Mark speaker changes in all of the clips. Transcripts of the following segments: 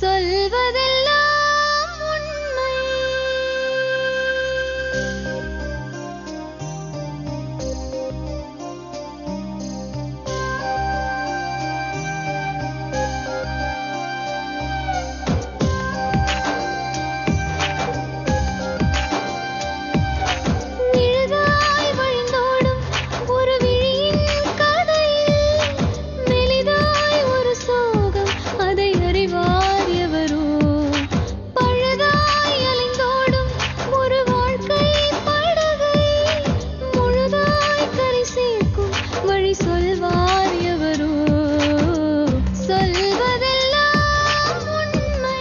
Speaker 1: சொல்வதெல்லாம் உண்மை நிழலாய் வழிந்தோடும் ஒரு விழியின் கதையில் மெலிதாய் ஒரு சோகம் அதை அறிவார் எவரோ பழுதாய் அலைந்தோடும் ஒரு வாழ்க்கை படகை முழுதாய் கரை சேர்க்கும் வழி சொல்வார் எவரோ சொல்வதெல்லாம் உண்மை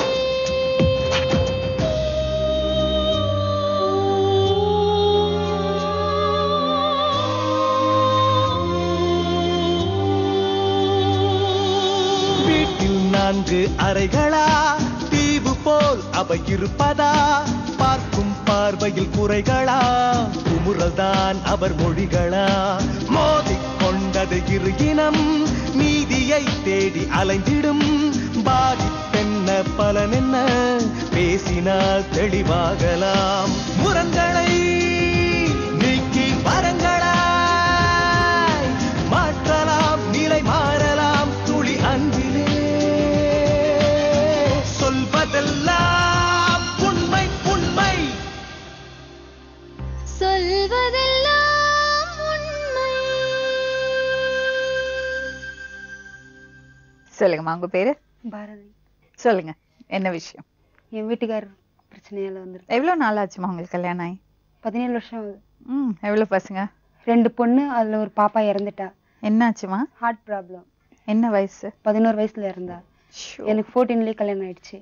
Speaker 2: வீட்டில் நான்கு அறைகளா தீவு போல் அவை இருப்பதா பார்க்கும் பார்வையில் குறைகளா குமுறல்தான் அவர் மொழிகளா மோதிக் கொண்டது இரு இனம் நீதியை தேடி அலைந்திடும் பாதிப்பென்ன பலனென்ன பேசினால் தெளிவாகலாம் முரண்களை நீக்கி வரங்களாய் மாற்றலாம் நிலை மாறலாம் துளி அன்பிலே சொல்வதெல்லாம் உண்மை உண்மை
Speaker 1: சொல்வதெல்லாம் உண்மை
Speaker 3: சொல்லுங்கம்மா உங்க பேரு
Speaker 4: பாரதி
Speaker 3: சொல்லுங்க என்ன விஷயம்
Speaker 4: என் வீட்டுக்காரர் பிரச்சனையால வந்துருக்கு
Speaker 3: எவ்வளவு நாள் ஆச்சுமா உங்களுக்கு கல்யாணம் ஆகி
Speaker 4: பதினேழு வருஷம் ஆகுது
Speaker 3: ம் எவ்வளவு பசங்க
Speaker 4: ரெண்டு பொண்ணு அதுல ஒரு பாப்பா இறந்துட்டா
Speaker 3: என்னாச்சுமா
Speaker 4: ஹார்ட் ப்ராப்ளம்
Speaker 3: என்ன வயசு
Speaker 4: பதினோரு வயசுல இருந்தா
Speaker 3: ஷோ.
Speaker 4: எனக்கு ஃபோர்டீன்லயே கல்யாணம் ஆயிடுச்சு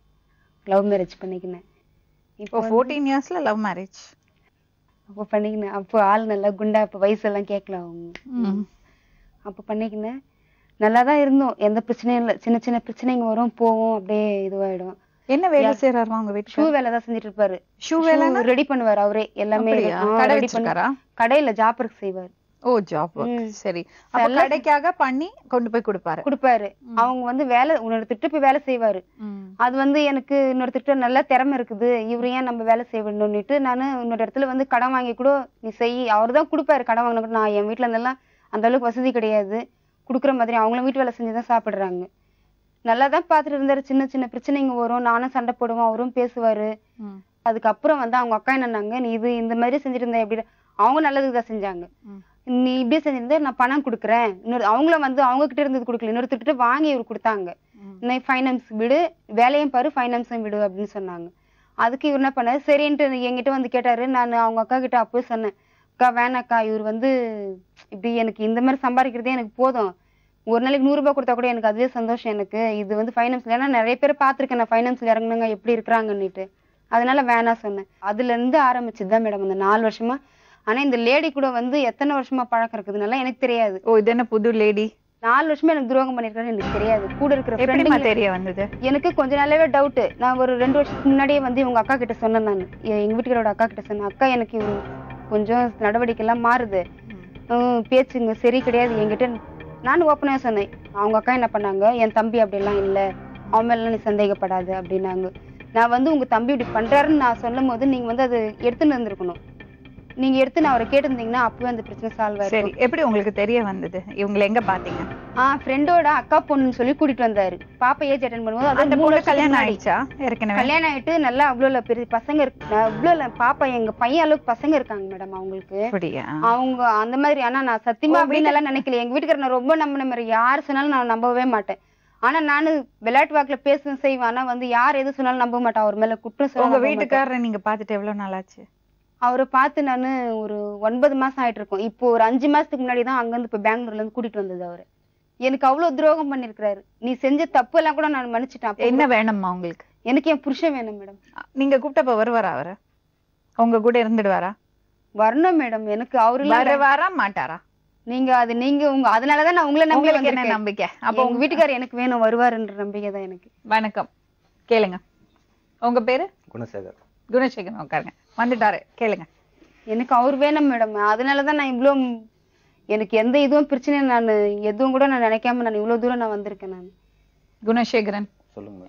Speaker 4: லவ் மேரேஜ் பண்ணிக்கினேன்
Speaker 3: ஓ
Speaker 4: இப்போ
Speaker 3: ஃபோர்டீன் இயர்ஸ்ல லவ் மேரேஜ்
Speaker 4: அப்போ பண்ணிக்கினேன் அப்போ ஆள் நல்லா குண்டா அப்போ வயசெல்லாம் கேட்கல அவங்க
Speaker 3: ம்
Speaker 4: அப்போ பண்ணிக்கினேன் நல்லா தான் இருந்தோம் எந்த பிரச்சனையும் இல்லை சின்ன சின்ன பிரச்சனைங்க வரும் போவோம் அப்படியே இதுவாயிடும்
Speaker 3: என்ன வேலை செய்யறாருமா உங்க
Speaker 4: ஷூ
Speaker 3: வீட்டுக்கு
Speaker 4: வேலை தான் செஞ்சுட்டு இருப்பாரு
Speaker 3: ஷூ வேலை
Speaker 4: ரெடி பண்ணுவார் அவரே எல்லாமே
Speaker 3: அப்படியா?
Speaker 4: ஆ,
Speaker 3: கடை
Speaker 4: ready பண்ணி-
Speaker 3: வச்சிருக்காரா?
Speaker 4: கடையில ஜாப்பருக்கு செய்வார்
Speaker 3: ஓ ஜாப்
Speaker 4: ம்.
Speaker 3: சரி அப்ப
Speaker 4: எல்லாம்
Speaker 3: கடைக்காக பண்ணி கொண்டு போய் கொடுப்பாரு
Speaker 4: கொடுப்பாரு அவங்க வந்து வேலை இன்னொருத்திட்டு போய் வேலை செய்வாரு
Speaker 3: ம்.
Speaker 4: அது வந்து எனக்கு இன்னொருத்திட்ட நல்ல திறமை இருக்குது இவரு ஏன் நம்ம வேலை செய்யணும்னுட்டு நான் இன்னொரு இடத்துல வந்து கடன் வாங்கி கூட நீ செய் அவர் தான் கொடுப்பாரு கடன் வாங்கின கூட நான் என் வீட்டுல இருந்தெல்லாம் அந்த அளவுக்கு வசதி கிடையாது கொடுக்குற மாதிரி அவங்களும் வீட்டு வேலை செஞ்சு தான் சாப்பிடுறாங்க நல்லா தான் பார்த்துட்டு இருந்தாரு சின்ன சின்ன பிரச்சனைங்க வரும் நானும் சண்டை போடுவேன் அவரும் பேசுவாரு
Speaker 3: ம்.
Speaker 4: அதுக்கப்புறம் வந்து அவங்க அக்கா என்னன்னாங்க நீ இது இந்த மாதிரி செஞ்சுட்டு இருந்த எப்படி அவங்க நல்லதுக்கு தான் செஞ்சாங்க
Speaker 3: ம்.
Speaker 4: நீ இப்படியே செஞ்சிருந்தா நான் பணம் கொடுக்குறேன் இன்னொரு அவங்கள வந்து அவங்க கிட்ட இருந்தது கொடுக்கல இன்னொருத்தர்கிட்ட வாங்கி இவர் கொடுத்தாங்க
Speaker 3: ம்.
Speaker 4: நீ ஃபைனான்ஸ் விடு வேலையும் பாரு ஃபைனான்ஸும் விடு அப்படின்னு சொன்னாங்க அதுக்கு இவர் என்ன பண்ணாரு சரின்ட்டு என்கிட்ட வந்து கேட்டாரு நான் அவங்க அக்கா கிட்ட அப்பவே சொன்னேன் அக்கா வேணாக்கா இவர் வந்து இப்படி எனக்கு இந்த மாதிரி சம்பாதிக்கிறதே எனக்கு போதும் ஒரு நாளைக்கு நூறு ரூபாய் கொடுத்தா கூட எனக்கு அதுவே சந்தோஷம் எனக்கு இது வந்து ஃபைனான்ஸ்ல ஏன்னா நிறைய பேர் பார்த்திருக்கேன் நான் ஃபைனான்ஸ்ல இறங்குனவங்க எப்படி இருக்கிறாங்கன்னுட்டு அதனால வேணாம் சொன்னேன் அதுல இருந்து ஆரம்பிச்சதுதான் மேடம் அந்த நாலு வருஷமா ஆனா இந்த லேடி கூட வந்து எத்தனை வருஷமா பழக்கம் இருக்குதுனால எனக்கு தெரியாது
Speaker 3: ஓ இது என்ன புது லேடி
Speaker 4: நாலு வருஷமா எனக்கு துரோகம் பண்ணிருக்காரு எனக்கு தெரியாது கூட இருக்கிற
Speaker 3: எப்படிமா
Speaker 4: friend
Speaker 3: தெரிய வந்தது
Speaker 4: எனக்கு கொஞ்ச நாளாவே டவுட் நான் ஒரு ரெண்டு வருஷத்துக்கு முன்னாடியே வந்து இவங்க அக்கா கிட்ட சொன்னேன் நான் எங்க வீட்டுக்காரோட அக்கா கிட்ட சொன்னேன் அக்கா எனக்கு இவரு கொஞ்சம் நடவடிக்கை எல்லாம் மாறுது ஹம், பேச்சுங்க சரி கிடையாது என்கிட்ட நானும் ஓப்பனாக சொன்னேன் அவங்க அக்கா என்ன பண்ணாங்க என் தம்பி அப்படிலாம் இல்லை அவன் மேலாம் நீ சந்தேகப்படாத அப்படின்னாங்க நான் வந்து உங்க தம்பி இப்படி பண்றாருன்னு நான் சொல்லும் போது நீங்க வந்து அது எடுத்துன்னு வந்திருக்கணும் நீங்க எடுத்து நான் அவரை கேட்டிருந்தீங்கன்னா அப்பவே அந்த பிரச்சனை சால்வ்
Speaker 3: சரி
Speaker 4: ஆயிருக்கும்
Speaker 3: எப்படி உங்களுக்கு தெரிய வந்தது இவங்களை எங்க பாத்தீங்க
Speaker 4: ஆ ஃப்ரெண்டோட அக்கா பொண்ணுன்னு சொல்லி கூட்டிட்டு வந்தாரு பாப்பா ஏஜ் அட்டன் பண்ணும்போது
Speaker 3: அந்த
Speaker 4: அது மூணு
Speaker 3: பொண்ணு
Speaker 4: வருஷத்துக்கு
Speaker 3: கல்யாணம்
Speaker 4: முன்னாடி.
Speaker 3: ஆயிடுச்சா ஏற்கனவே
Speaker 4: கல்யாணம் ஆயிட்டு நல்லா அவ்வளோ பெரிய பசங்க இருக்கு அவ்வளோ பாப்பா எங்க பையன் அளவுக்கு பசங்க இருக்காங்க மேடம் அவங்களுக்கு
Speaker 3: அப்படியா
Speaker 4: அவங்க அந்த மாதிரி ஆனா நான் சத்தியமா
Speaker 3: உங்க
Speaker 4: அப்படின்னு எல்லாம் நினைக்கல எங்க வீட்டுக்காரர் நான் ரொம்ப நம்பின மாதிரி யார் சொன்னாலும் நான் நம்பவே மாட்டேன் ஆனா நானு விளையாட்டு வாக்குல பேசுவேன் செய்வேன் ஆனா வந்து யார் எது சொன்னாலும் நம்ப மாட்டேன் அவர் மேல குற்றம் சொல்ல
Speaker 3: உங்க
Speaker 4: நம்ப மாட்டேன்.
Speaker 3: வீட்டுக்காரரை நீங்க பாத்துட்டு எவ்வளவு நாள் ஆச்சு
Speaker 4: அவரை பார்த்து நானு ஒரு ஒன்பது மாசம் ஆயிட்டு இருக்கோம் இப்போ ஒரு அஞ்சு மாசத்துக்கு முன்னாடி தான் அங்க இருந்து இப்ப பெங்களூர்ல இருந்து கூட்டிட்டு வந்தது அவரு எனக்கு அவ்வளவு துரோகம் பண்ணிருக்காரு நீ செஞ்ச தப்பு எல்லாம் கூட நான் மன்னிச்சிட்டேன் அப்ப
Speaker 3: என்ன
Speaker 4: கூட
Speaker 3: வேணும்மா உங்களுக்கு
Speaker 4: எனக்கு என் புருஷன் வேணும் மேடம்
Speaker 3: நீங்க கூப்பிட்டப்ப வருவாரா அவரு உங்க கூட இருந்துடுவாரா
Speaker 4: வரணும் மேடம் எனக்கு அவரு இல்ல
Speaker 3: வருவாரா மாட்டாரா
Speaker 4: நீங்க அது நீங்க உங்க அதனாலதான் நான் உங்களை நம்பி
Speaker 3: உங்களுக்கு என்ன
Speaker 4: வந்திருக்கேன்
Speaker 3: நம்பிக்கை
Speaker 4: அப்ப
Speaker 3: அப்போ
Speaker 4: உங்க வீட்டுக்காரர் எனக்கு வேணும் வருவாருன்ற நம்பிக்கை தான் எனக்கு
Speaker 3: வணக்கம் கேளுங்க உங்க பேரு
Speaker 5: குணசேகர்
Speaker 3: குணசேகரன் உட்காருங்க வந்துட்டாரு கேளுங்க
Speaker 4: எனக்கு அவர் வேணும் மேடம் அதனாலதான் நான் இவ்ளோ எனக்கு எந்த இதுவும் பிரச்சனையும் நான் எதுவும் கூட நான் நினைக்காம நான் இவ்வளவு தூரம் நான் வந்திருக்கேன் நான்
Speaker 3: குணசேகரன்
Speaker 5: சொல்லுங்க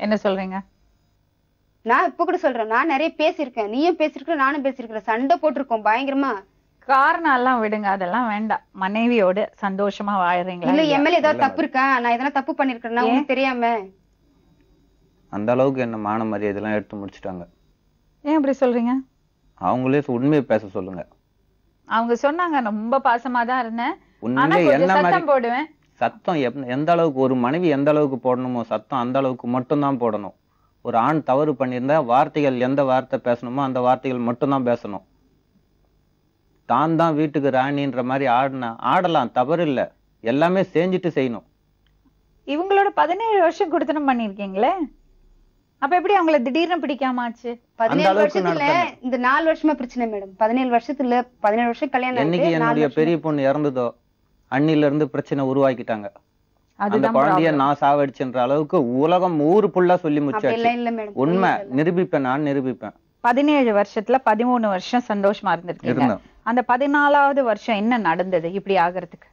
Speaker 3: என்ன சொல்றீங்க
Speaker 4: நான் இப்ப கூட சொல்றேன் நான் நிறைய பேசியிருக்கேன் நீயும் பேசியிருக்க நானும் பேசியிருக்கிறேன் சண்டை போட்டிருக்கோம் பயங்கரமா
Speaker 3: காரணம் எல்லாம் விடுங்க அதெல்லாம் வேண்டாம் மனைவியோட சந்தோஷமா வாழறீங்களா
Speaker 4: இல்ல
Speaker 3: இல்லையா?
Speaker 4: என் மேல ஏதாவது தப்பு இருக்கா நான் எதனா தப்பு பண்ணிருக்கேன்னா உங்களுக்கு தெரியாம
Speaker 5: அந்த அளவுக்கு என்ன மான மரியாதைலாம் எடுத்து முடிச்சிட்டாங்க
Speaker 3: ஏன் இப்படி சொல்றீங்க
Speaker 5: அவங்களே உண்மையை பேச சொல்லுங்க
Speaker 3: அவங்க சொன்னாங்க ரொம்ப பாசமா தான் இருந்தேன் ஆனா
Speaker 5: உண்மையிலே
Speaker 3: கொஞ்சம்
Speaker 5: என்ன மாதிரி
Speaker 3: சத்தம் போடுவேன்
Speaker 5: சத்தம் எப்- எந்த அளவுக்கு ஒரு மனைவி எந்த அளவுக்கு போடணுமோ சத்தம் அந்த அளவுக்கு மட்டும்தான் போடணும் ஒரு ஆண் தவறு பண்ணியிருந்தா வார்த்தைகள் எந்த வார்த்தை பேசணுமோ அந்த வார்த்தைகள் மட்டும்தான் பேசணும் தான் தான் வீட்டுக்கு ராணின்ற மாதிரி ஆடினா ஆடலாம் தவறு இல்ல எல்லாமே செஞ்சுட்டு செய்யணும்
Speaker 3: இவங்களோட பதினேழு வருஷம் குடுத்தனம் பண்ணிருக்கீங்களே அப்ப எப்படி அவங்கள திடீர்னு பிடிக்காம ஆச்சு
Speaker 4: பதினேழு
Speaker 5: அளவுக்கு
Speaker 4: வருஷத்துல
Speaker 5: நடத்தணும்.
Speaker 4: இந்த நாலு வருஷமா பிரச்சனை மேடம் பதினேழு வருஷத்துல பதினேழு வருஷம் கல்யாணம்
Speaker 5: என்னைக்கு
Speaker 4: ஆயிட்டு, நாலு
Speaker 5: என்னுடைய
Speaker 4: வருஷம்
Speaker 5: பெரிய பொண்ணு இறந்ததோ அன்னில இருந்து பிரச்சனை உருவாக்கிட்டாங்க அந்த
Speaker 3: அதுதான்
Speaker 5: குழந்தைய
Speaker 3: problem.
Speaker 5: நான் சாவடிச்சுன்ற அளவுக்கு உலகம் ஊரு ஃபுல்லா சொல்லி
Speaker 4: அப்படி
Speaker 5: முச்சாச்சு
Speaker 4: எல்லாம் இல்ல மேடம்
Speaker 5: உண்மை நிரூபிப்பேன் நான் நிரூபிப்பேன்
Speaker 3: பதினேழு வருஷத்துல பதிமூணு வருஷம் சந்தோஷமா இருந்திருக்கீங்க
Speaker 5: இருந்தேன்
Speaker 3: அந்த பதினாலாவது வருஷம் என்ன நடந்தது இப்படி ஆகுறதுக்கு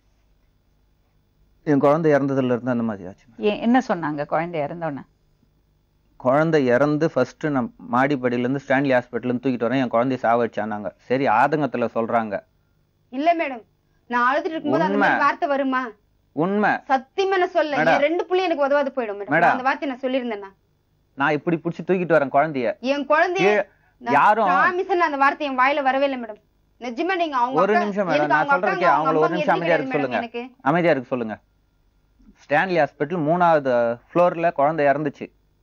Speaker 5: என் குழந்தை இறந்ததுல இருந்து அந்த மாதிரி ஆச்சு
Speaker 3: ஏ- என்ன சொன்னாங்க குழந்தை இறந்தோன்னு
Speaker 5: குழந்தை இறந்து ஃபர்ஸ்ட் நான் மாடிப்படியில இருந்து ஸ்டான்லி ஹாஸ்பிட்டல் இருந்து தூக்கிட்டு வரேன் என் குழந்தைய சாவடிச்சானாங்க சரி ஆதங்கத்துல சொல்றாங்க
Speaker 4: இல்ல மேடம் நான் அழுதுட்டு இருக்கும்போது அந்த
Speaker 5: உண்மை.
Speaker 4: மாதிரி வார்த்தை வருமா
Speaker 5: உண்மை
Speaker 4: சத்தியமா நான் சொல்ல
Speaker 5: மேடம்.
Speaker 4: என் ரெண்டு புள்ளி எனக்கு உதவாது போயிடும் மேடம்
Speaker 5: மேடம்.
Speaker 4: அந்த வார்த்தை நான் சொல்லியிருந்தேன்னா
Speaker 5: நான் இப்படி புடிச்சு தூக்கிட்டு வரேன் குழந்தைய
Speaker 4: என் குழந்தைய
Speaker 5: கீழே- யாரும்
Speaker 4: ப்ராமிஸ் அந்த வார்த்தை என் வாயில வரவே இல்லை மேடம் நிஜமா நீங்க அவங்க
Speaker 5: ஒரு
Speaker 4: அக்கா-
Speaker 5: நிமிஷம் மேடம்
Speaker 4: எனக்கு
Speaker 5: நான்
Speaker 4: அவங்க
Speaker 5: சொல்றேன்
Speaker 4: அக்காங்க,
Speaker 5: அவங்கள
Speaker 4: அவங்க
Speaker 5: ஒரு நிமிஷம்
Speaker 4: அம்மாங்க
Speaker 5: அமைதியா
Speaker 4: எதுக்கு
Speaker 5: இருக்க சொல்லுங்க
Speaker 4: எனக்கு
Speaker 5: அமைதியா இருக்க சொல்லுங்க ஸ்டான்லி ஹாஸ்பிட்டல் மூணாவது ஃப்ளோர்ல குழந்தை இறந்துச்சு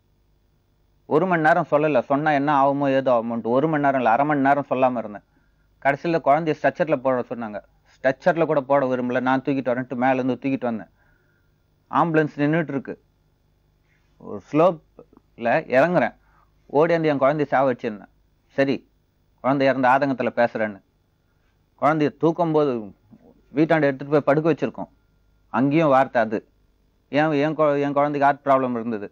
Speaker 5: ஒரு மணி நேரம் சொல்லல சொன்னா என்ன ஆகுமோ ஏதோ ஆகுமோன்ட்டு ஒரு மணி நேரம் இல்ல அரை மணி நேரம் சொல்லாம இருந்தேன் கடைசியில குழந்தைய ஸ்ட்ரக்சர்ல போட சொன்னாங்க ஸ்ட்ரக்சர்ல கூட போட விரும்பல நான் தூக்கிட்டு வரேன்ட்டு மேல இருந்து தூக்கிட்டு வந்தேன் ஆம்புலன்ஸ் நின்னுட்டு இருக்கு ஒரு ஸ்லோப்ல இறங்குறேன் ஓடி வந்து என் குழந்தைய சாவ வச்சிருந்தேன் சரி குழந்தை இறந்த ஆதங்கத்துல பேசுறேன்னு குழந்தைய தூக்கும் போது வீட்டாண்ட எடுத்துட்டு போய் படுக்க வச்சிருக்கோம் அங்கேயும் வார்த்தை அது ஏன் என் குழ- என் குழந்தைக்கு ஹார்ட் ப்ராப்ளம் இருந்தது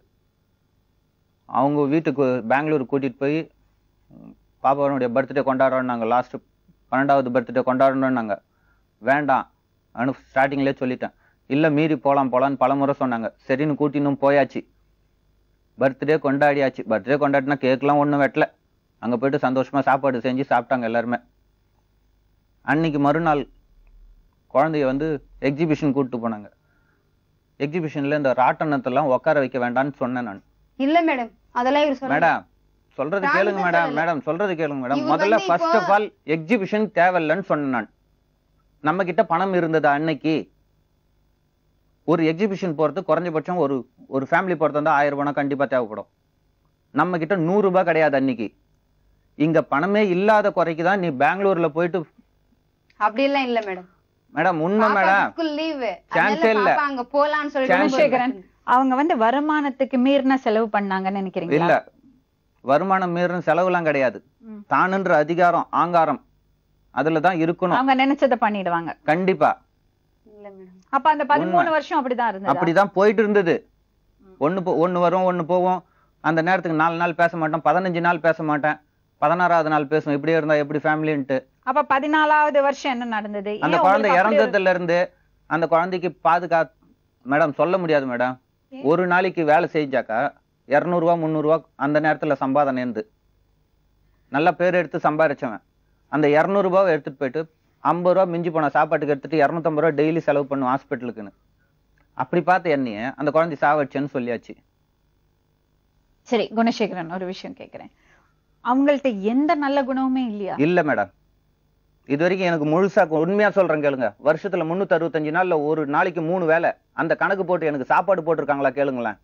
Speaker 5: அவங்க வீட்டுக்கு பெங்களூர் கூட்டிட்டு போய் ம், பாப்பாவுடைய பர்த்டே கொண்டாடுறோம்னாங்க லாஸ்ட் பன்னெண்டாவது பர்த்டே கொண்டாடணும்னாங்க வேண்டாம் அனு ஸ்டார்டிங்லேயே சொல்லிட்டேன் இல்ல மீறி போலாம் போலான்னு பலமுறை சொன்னாங்க சரின்னு கூட்டினும் போயாச்சு பர்த்டே கொண்டாடியாச்சு பர்த்டே கொண்டாடினா கேக்லாம் ஒண்ணும் வெட்டல அங்க போயிட்டு சந்தோஷமா சாப்பாடு செஞ்சு சாப்பிட்டாங்க எல்லாருமே அன்னைக்கு மறுநாள் குழந்தைய வந்து எக்ஸிபிஷன் கூட்டிட்டு போனாங்க எக்ஸிபிஷன்ல இந்த ராட்டனத்தெல்லாம் உட்கார வைக்க வேண்டாம்னு சொன்னேன் நான்
Speaker 4: இல்ல மேடம் அதெல்லாம் இவர் சொல்ல
Speaker 5: மேடம் சொல்றது
Speaker 4: நான்
Speaker 5: கேளுங்க
Speaker 4: தான்
Speaker 5: மேடம்
Speaker 4: சொல்லல.
Speaker 5: மேடம் சொல்றது கேளுங்க மேடம்
Speaker 4: இவர்
Speaker 5: முதல்ல
Speaker 4: வந்து
Speaker 5: ஃபர்ஸ்ட்
Speaker 4: இப்போ-
Speaker 5: ஆஃப் ஆல் எக்ஸிபிஷன் தேவையில்லைன்னு சொன்னேன் நான் நம்ம கிட்ட பணம் இருந்தது அன்னைக்கு ஒரு எக்ஸிபிஷன் போறது குறைஞ்சபட்சம் ஒரு ஒரு ஃபேமிலி போறது வந்து ஆயிரம் ரூபாய் கண்டிப்பா தேவைப்படும் நம்ம கிட்ட நூறு ரூபாய் கிடையாது அன்னைக்கு இங்க பணமே இல்லாத குறைக்கு தான் நீ பெங்களூர்ல போயிட்டு
Speaker 4: அப்படி எல்லாம் இல்ல மேடம்
Speaker 5: மேடம் உண்மை மேடம்
Speaker 4: ஸ்கூல் லீவு
Speaker 5: Chance ஏ இல்ல.
Speaker 4: பாப்பா அங்க போலான்னு
Speaker 5: Chance
Speaker 4: சொல்லிட்டு
Speaker 3: குணசேகரன் அவங்க வந்து வருமானத்துக்கு மீறின செலவு பண்ணாங்கன்னு
Speaker 5: இல்ல
Speaker 3: நினைக்கிறீங்களா
Speaker 5: வருமானம் மீறின செலவுலாம் கிடையாது
Speaker 3: ம்.
Speaker 5: தானுன்ற அதிகாரம் ஆங்காரம் அதுல தான் இருக்கணும்
Speaker 3: அவங்க நினைச்சதை பண்ணிடுவாங்க
Speaker 5: கண்டிப்பா
Speaker 4: இல்ல மேடம்
Speaker 3: அப்ப அந்த பதிமூணு வருஷம் அப்படிதான் இருந்தது
Speaker 5: அப்படிதான் போயிட்டு இருந்தது ஒண்ணு போ- ஒண்ணு வரும் ஒண்ணு போகும் அந்த நேரத்துக்கு நாலு நாள் பேச மாட்டேன் பதினஞ்சு நாள் பேச மாட்டேன் பதினாறாவது நாள் பேசுவோம் இப்படியே இருந்தா எப்படி ஃபேமிலின்ட்டு
Speaker 3: அப்ப பதினாலாவது வருஷம் என்ன நடந்தது
Speaker 5: அந்த
Speaker 3: ஏன்
Speaker 5: குழந்தை
Speaker 3: உங்களுக்கு அப்படி ஒரு-
Speaker 5: இறந்ததுல இருந்து அந்த குழந்தைக்கு பாதுகா மேடம் சொல்ல முடியாது மேடம் ஒரு நாளைக்கு வேலை செஞ்சாக்கா இரநூறுவா முந்நூறுவா அந்த நேரத்துல சம்பாதனை இருந்து நல்ல பேர் எடுத்து சம்பாரிச்சவன் அந்த இரநூறுபாவை எடுத்துட்டு போயிட்டு ஐம்பது ரூபா மிஞ்சி போன சாப்பாட்டுக்கு எடுத்துட்டு இரநூத்தம்பது ரூபா டெய்லி செலவு பண்ணும் ஹாஸ்பிட்டலுக்குன்னு அப்படி பார்த்த என்னைய அந்த குழந்தை சாவடிச்சேன்னு சொல்லியாச்சு
Speaker 3: சரி குணசேகரன் ஒரு விஷயம் கேக்குறேன் அவங்கள்ட்ட எந்த நல்ல குணமுமே இல்லையா
Speaker 5: இல்ல மேடம் இது வரைக்கும் எனக்கு முழுசா உண்மையா சொல்றேன் கேளுங்க வருஷத்துல முன்னூத்தி அறுபத்தஞ்சு நாள்ல ஒரு நாளைக்கு மூணு வேளை அந்த கணக்கு போட்டு எனக்கு சாப்பாடு போட்டிருக்காங்களா கேளுங்களேன்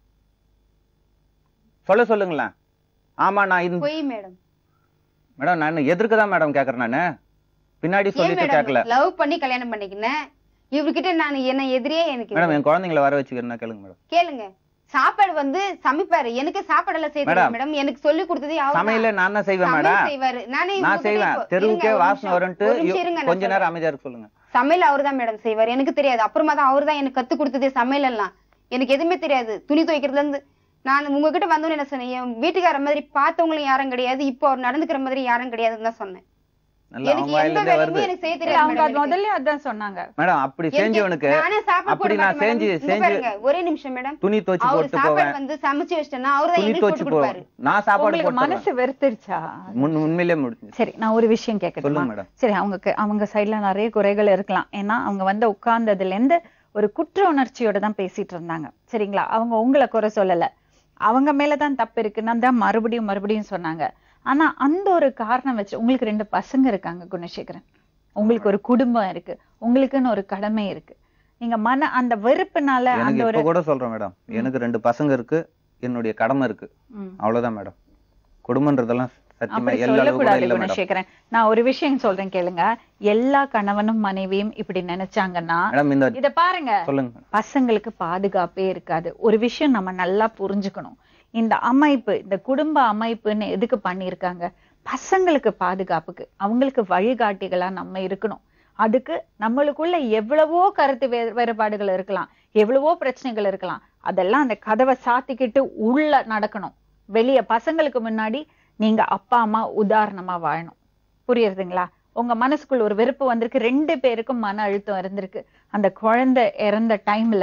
Speaker 5: சொல்ல சொல்லுங்களேன் ஆமா நான் இந்த
Speaker 4: பொய் மேடம்
Speaker 5: மேடம் நான் எதிர்க்க தான் மேடம் கேக்குறேன் நானு பின்னாடி
Speaker 4: ஏன்
Speaker 5: சொல்லிட்டு கேட்கல
Speaker 4: மேடம் லவ் பண்ணி கல்யாணம் பண்ணிக்கினேன் இவர்கிட்ட நான் என்ன எதிரியே எனக்கு
Speaker 5: மேடம் என் குழந்தைங்களை வர வச்சுக்கிறேன்னா கேளுங்க மேடம்
Speaker 4: கேளுங்க சாப்பாடு வந்து சமைப்பாரு எனக்கு சாப்பாடு எல்லாம் செய்ய தெரியும்
Speaker 5: மேடம்.
Speaker 4: மேடம் எனக்கு சொல்லி கொடுத்ததே அவர்
Speaker 5: சமையல நான் தான் செய்வேன் மேடம்
Speaker 4: செய்வாரு நானே
Speaker 5: நான்
Speaker 4: உங்ககிட்ட
Speaker 5: செய்வேன்
Speaker 4: இப்போ-
Speaker 5: தெருவுக்கே
Speaker 4: இருங்க, ஒரு
Speaker 5: வாசனை
Speaker 4: நிமிஷம்.
Speaker 5: வரும்ட்டு
Speaker 4: ஒரு நிமிஷம் இருங்க, நான்
Speaker 5: கொஞ்ச நேரம்
Speaker 4: சொல்றேன்.
Speaker 5: அமைதியா இருக்க சொல்லுங்க
Speaker 4: சமையல் அவர்தான் மேடம் செய்வாரு எனக்கு தெரியாது அப்புறமா தான் அவர் தான் எனக்கு கத்து கொடுத்ததே சமையல் எல்லாம் எனக்கு எதுவுமே தெரியாது துணி துவைக்கிறதுல இருந்து நான் உங்ககிட்ட வந்தோன்னு என்ன சொன்னேன் என் வீட்டுக்கார மாதிரி பார்த்தவங்களும் யாரும் கிடையாது இப்போ அவர் நடந்துக்கிற மாதிரி யாரும் கிடையாதுன்னு தான் சொன்னேன்
Speaker 5: நல்லா
Speaker 4: எனக்கு
Speaker 5: அவங்க
Speaker 4: எந்த
Speaker 5: வாயிலிருந்தே
Speaker 4: வேலையுமே
Speaker 5: வருது
Speaker 4: எனக்கு செய்ய
Speaker 3: இல்ல,
Speaker 4: தெரியாது
Speaker 3: அவங்க
Speaker 4: madam
Speaker 3: அது
Speaker 4: எனக்கு.
Speaker 3: முதல்ல அதான் சொன்னாங்க
Speaker 5: மேடம் அப்படி
Speaker 4: எனக்கு-
Speaker 5: செஞ்சவனுக்கு
Speaker 4: நானே சாப்பாடு
Speaker 5: அப்படி
Speaker 4: போட
Speaker 5: நான்
Speaker 4: மாட்டேன்
Speaker 5: செஞ்சு
Speaker 4: madam. இங்க
Speaker 5: செஞ்சு
Speaker 4: பாருங்க, ஒரே நிமிஷம் மேடம்
Speaker 5: துணி துவச்சு
Speaker 4: அவர்
Speaker 5: போட்டு
Speaker 4: சாப்பாடு
Speaker 5: போவேன்
Speaker 4: வந்து சமைச்சு வச்சிட்டேன்னா அவர் தான்
Speaker 5: துணி
Speaker 4: எங்களுக்கு
Speaker 5: துவச்சு
Speaker 4: போட்டு கொடுப்பாரு
Speaker 5: போவேன் நான் சாப்பாடு
Speaker 3: உங்களுக்கு
Speaker 5: போட்டு
Speaker 3: மனசு வெறுத்துருச்சா
Speaker 5: முன் உண்மையிலே முடிஞ்சு
Speaker 3: சரி நான் ஒரு விஷயம் கேட்கட்டுமா
Speaker 5: சொல்லுங்க மேடம்
Speaker 3: சரி அவங்க க- அவங்க சைடுல நிறைய குறைகள் இருக்கலாம் ஏன்னா அவங்க வந்து உட்கார்ந்ததுல இருந்து ஒரு குற்ற உணர்ச்சியோட தான் பேசிட்டு இருந்தாங்க சரிங்களா அவங்க உங்களை குறை சொல்லல அவங்க மேலதான் தப்பு இருக்குன்னு தான் மறுபடியும் மறுபடியும் சொன்னாங்க ஆனா அந்த ஒரு காரணம் வச்சு உங்களுக்கு ரெண்டு பசங்க இருக்காங்க குணசேகரன் உங்களுக்கு ஒரு குடும்பம் இருக்கு உங்களுக்குன்னு ஒரு கடமை இருக்கு நீங்க மன அந்த வெறுப்புனால அந்த
Speaker 5: எனக்கு
Speaker 3: ஒரு
Speaker 5: இப்ப கூட சொல்றேன் மேடம் எனக்கு ரெண்டு பசங்க இருக்கு என்னுடைய கடமை இருக்கு
Speaker 3: ம்.
Speaker 5: அவ்வளவுதான் மேடம் குடும்பன்றதெல்லாம் சத்தியமா
Speaker 3: அப்படி
Speaker 5: எல்லா அளவு கூட
Speaker 3: சொல்லக்கூடாது
Speaker 5: இல்ல மேடம்
Speaker 3: குணசேகரன் நான் ஒரு விஷயம் சொல்றேன் கேளுங்க எல்லா கணவனும் மனைவியும் இப்படி நினைச்சாங்கன்னா
Speaker 5: மேடம் இந்த
Speaker 3: இத பாருங்க
Speaker 5: சொல்லுங்க மேடம்.
Speaker 3: பசங்களுக்கு பாதுகாப்பே இருக்காது ஒரு விஷயம் நம்ம நல்லா புரிஞ்சுக்கணும் இந்த அமைப்பு இந்த குடும்ப அமைப்புன்னு எதுக்கு பண்ணியிருக்காங்க பசங்களுக்கு பாதுகாப்புக்கு அவங்களுக்கு வழிகாட்டிகளா நம்ம இருக்கணும் அதுக்கு நம்மளுக்குள்ள எவ்வளவோ கருத்து வே- வேறுபாடுகள் இருக்கலாம் எவ்வளவோ பிரச்சனைகள் இருக்கலாம் அதெல்லாம் அந்த கதவை சாத்திக்கிட்டு உள்ள நடக்கணும் வெளிய பசங்களுக்கு முன்னாடி நீங்க அப்பா அம்மா உதாரணமா வாழணும் புரியுறதுங்களா உங்க மனசுக்குள்ள ஒரு வெறுப்பு வந்திருக்கு ரெண்டு பேருக்கும் மன அழுத்தம் இருந்திருக்கு அந்த குழந்தை இறந்த டைம்ல